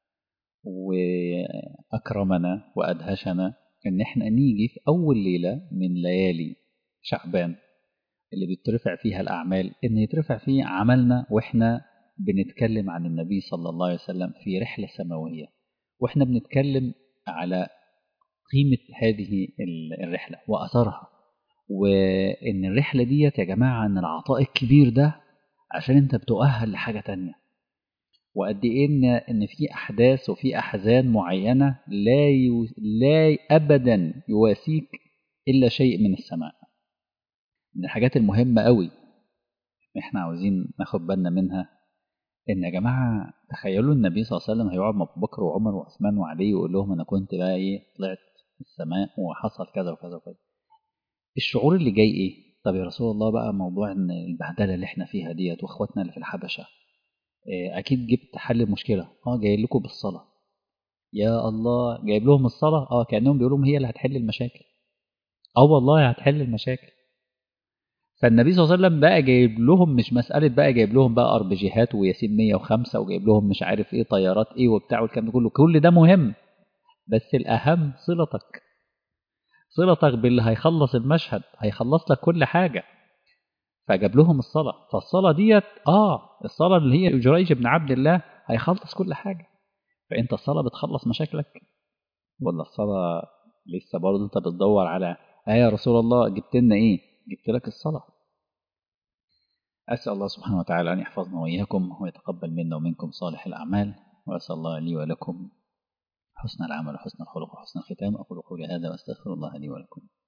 وأكرمنا وأدهشنا إن إحنا نيجي في أول ليلة من ليالي شعبان اللي بيترفع فيها الأعمال إن يترفع فيه عملنا وإحنا بنتكلم عن النبي صلى الله عليه وسلم في رحلة سماوية وإحنا بنتكلم على قيمة هذه الرحلة وأثرها وإن الرحلة ديت يا جماعة إن العطاء الكبير ده عشان أنت بتؤهل لحاجة تانية وقد ايه ان ان في احداث وفي احزان معينه لا يو لا ابدا يواسيك الا شيء من السماء من الحاجات المهمه قوي احنا عاوزين ناخد بالنا منها ان يا جماعه تخيلوا النبي صلى الله عليه وسلم هيقعد مع ابو بكر وعمر وعثمان وعلي ويقول لهم انا كنت بقى ايه طلعت السماء وحصل كذا وكذا وكذا الشعور اللي جاي ايه طب يا رسول الله بقى موضوع ان البهدله اللي احنا فيها ديت واخواتنا اللي في الحبشه اكيد جبت حل المشكله اه جاي لكم بالصلاه يا الله جايب لهم الصلاه اه كانهم بيقولوا هي اللي هتحل المشاكل اه والله هتحل المشاكل فالنبي صلى الله عليه وسلم بقى جايب لهم مش مسألة بقى جايب لهم بقى أربجيهات وياسين 105 وجايب لهم مش عارف إيه طيارات إيه وبتاع والكلام ده كله كل ده مهم بس الأهم صلتك صلتك باللي هيخلص المشهد هيخلص لك كل حاجة فجاب لهم الصلاة فالصلاة ديت آه الصلاة اللي هي جريج بن عبد الله هيخلص كل حاجة فأنت الصلاة بتخلص مشاكلك ولا الصلاة لسه برضه أنت بتدور على آه يا رسول الله جبت لنا إيه؟ جبت لك الصلاة أسأل الله سبحانه وتعالى أن يحفظنا وإياكم ويتقبل منا ومنكم صالح الأعمال وأسأل الله لي ولكم حسن العمل وحسن الخلق وحسن الختام أقول قولي هذا وأستغفر الله لي ولكم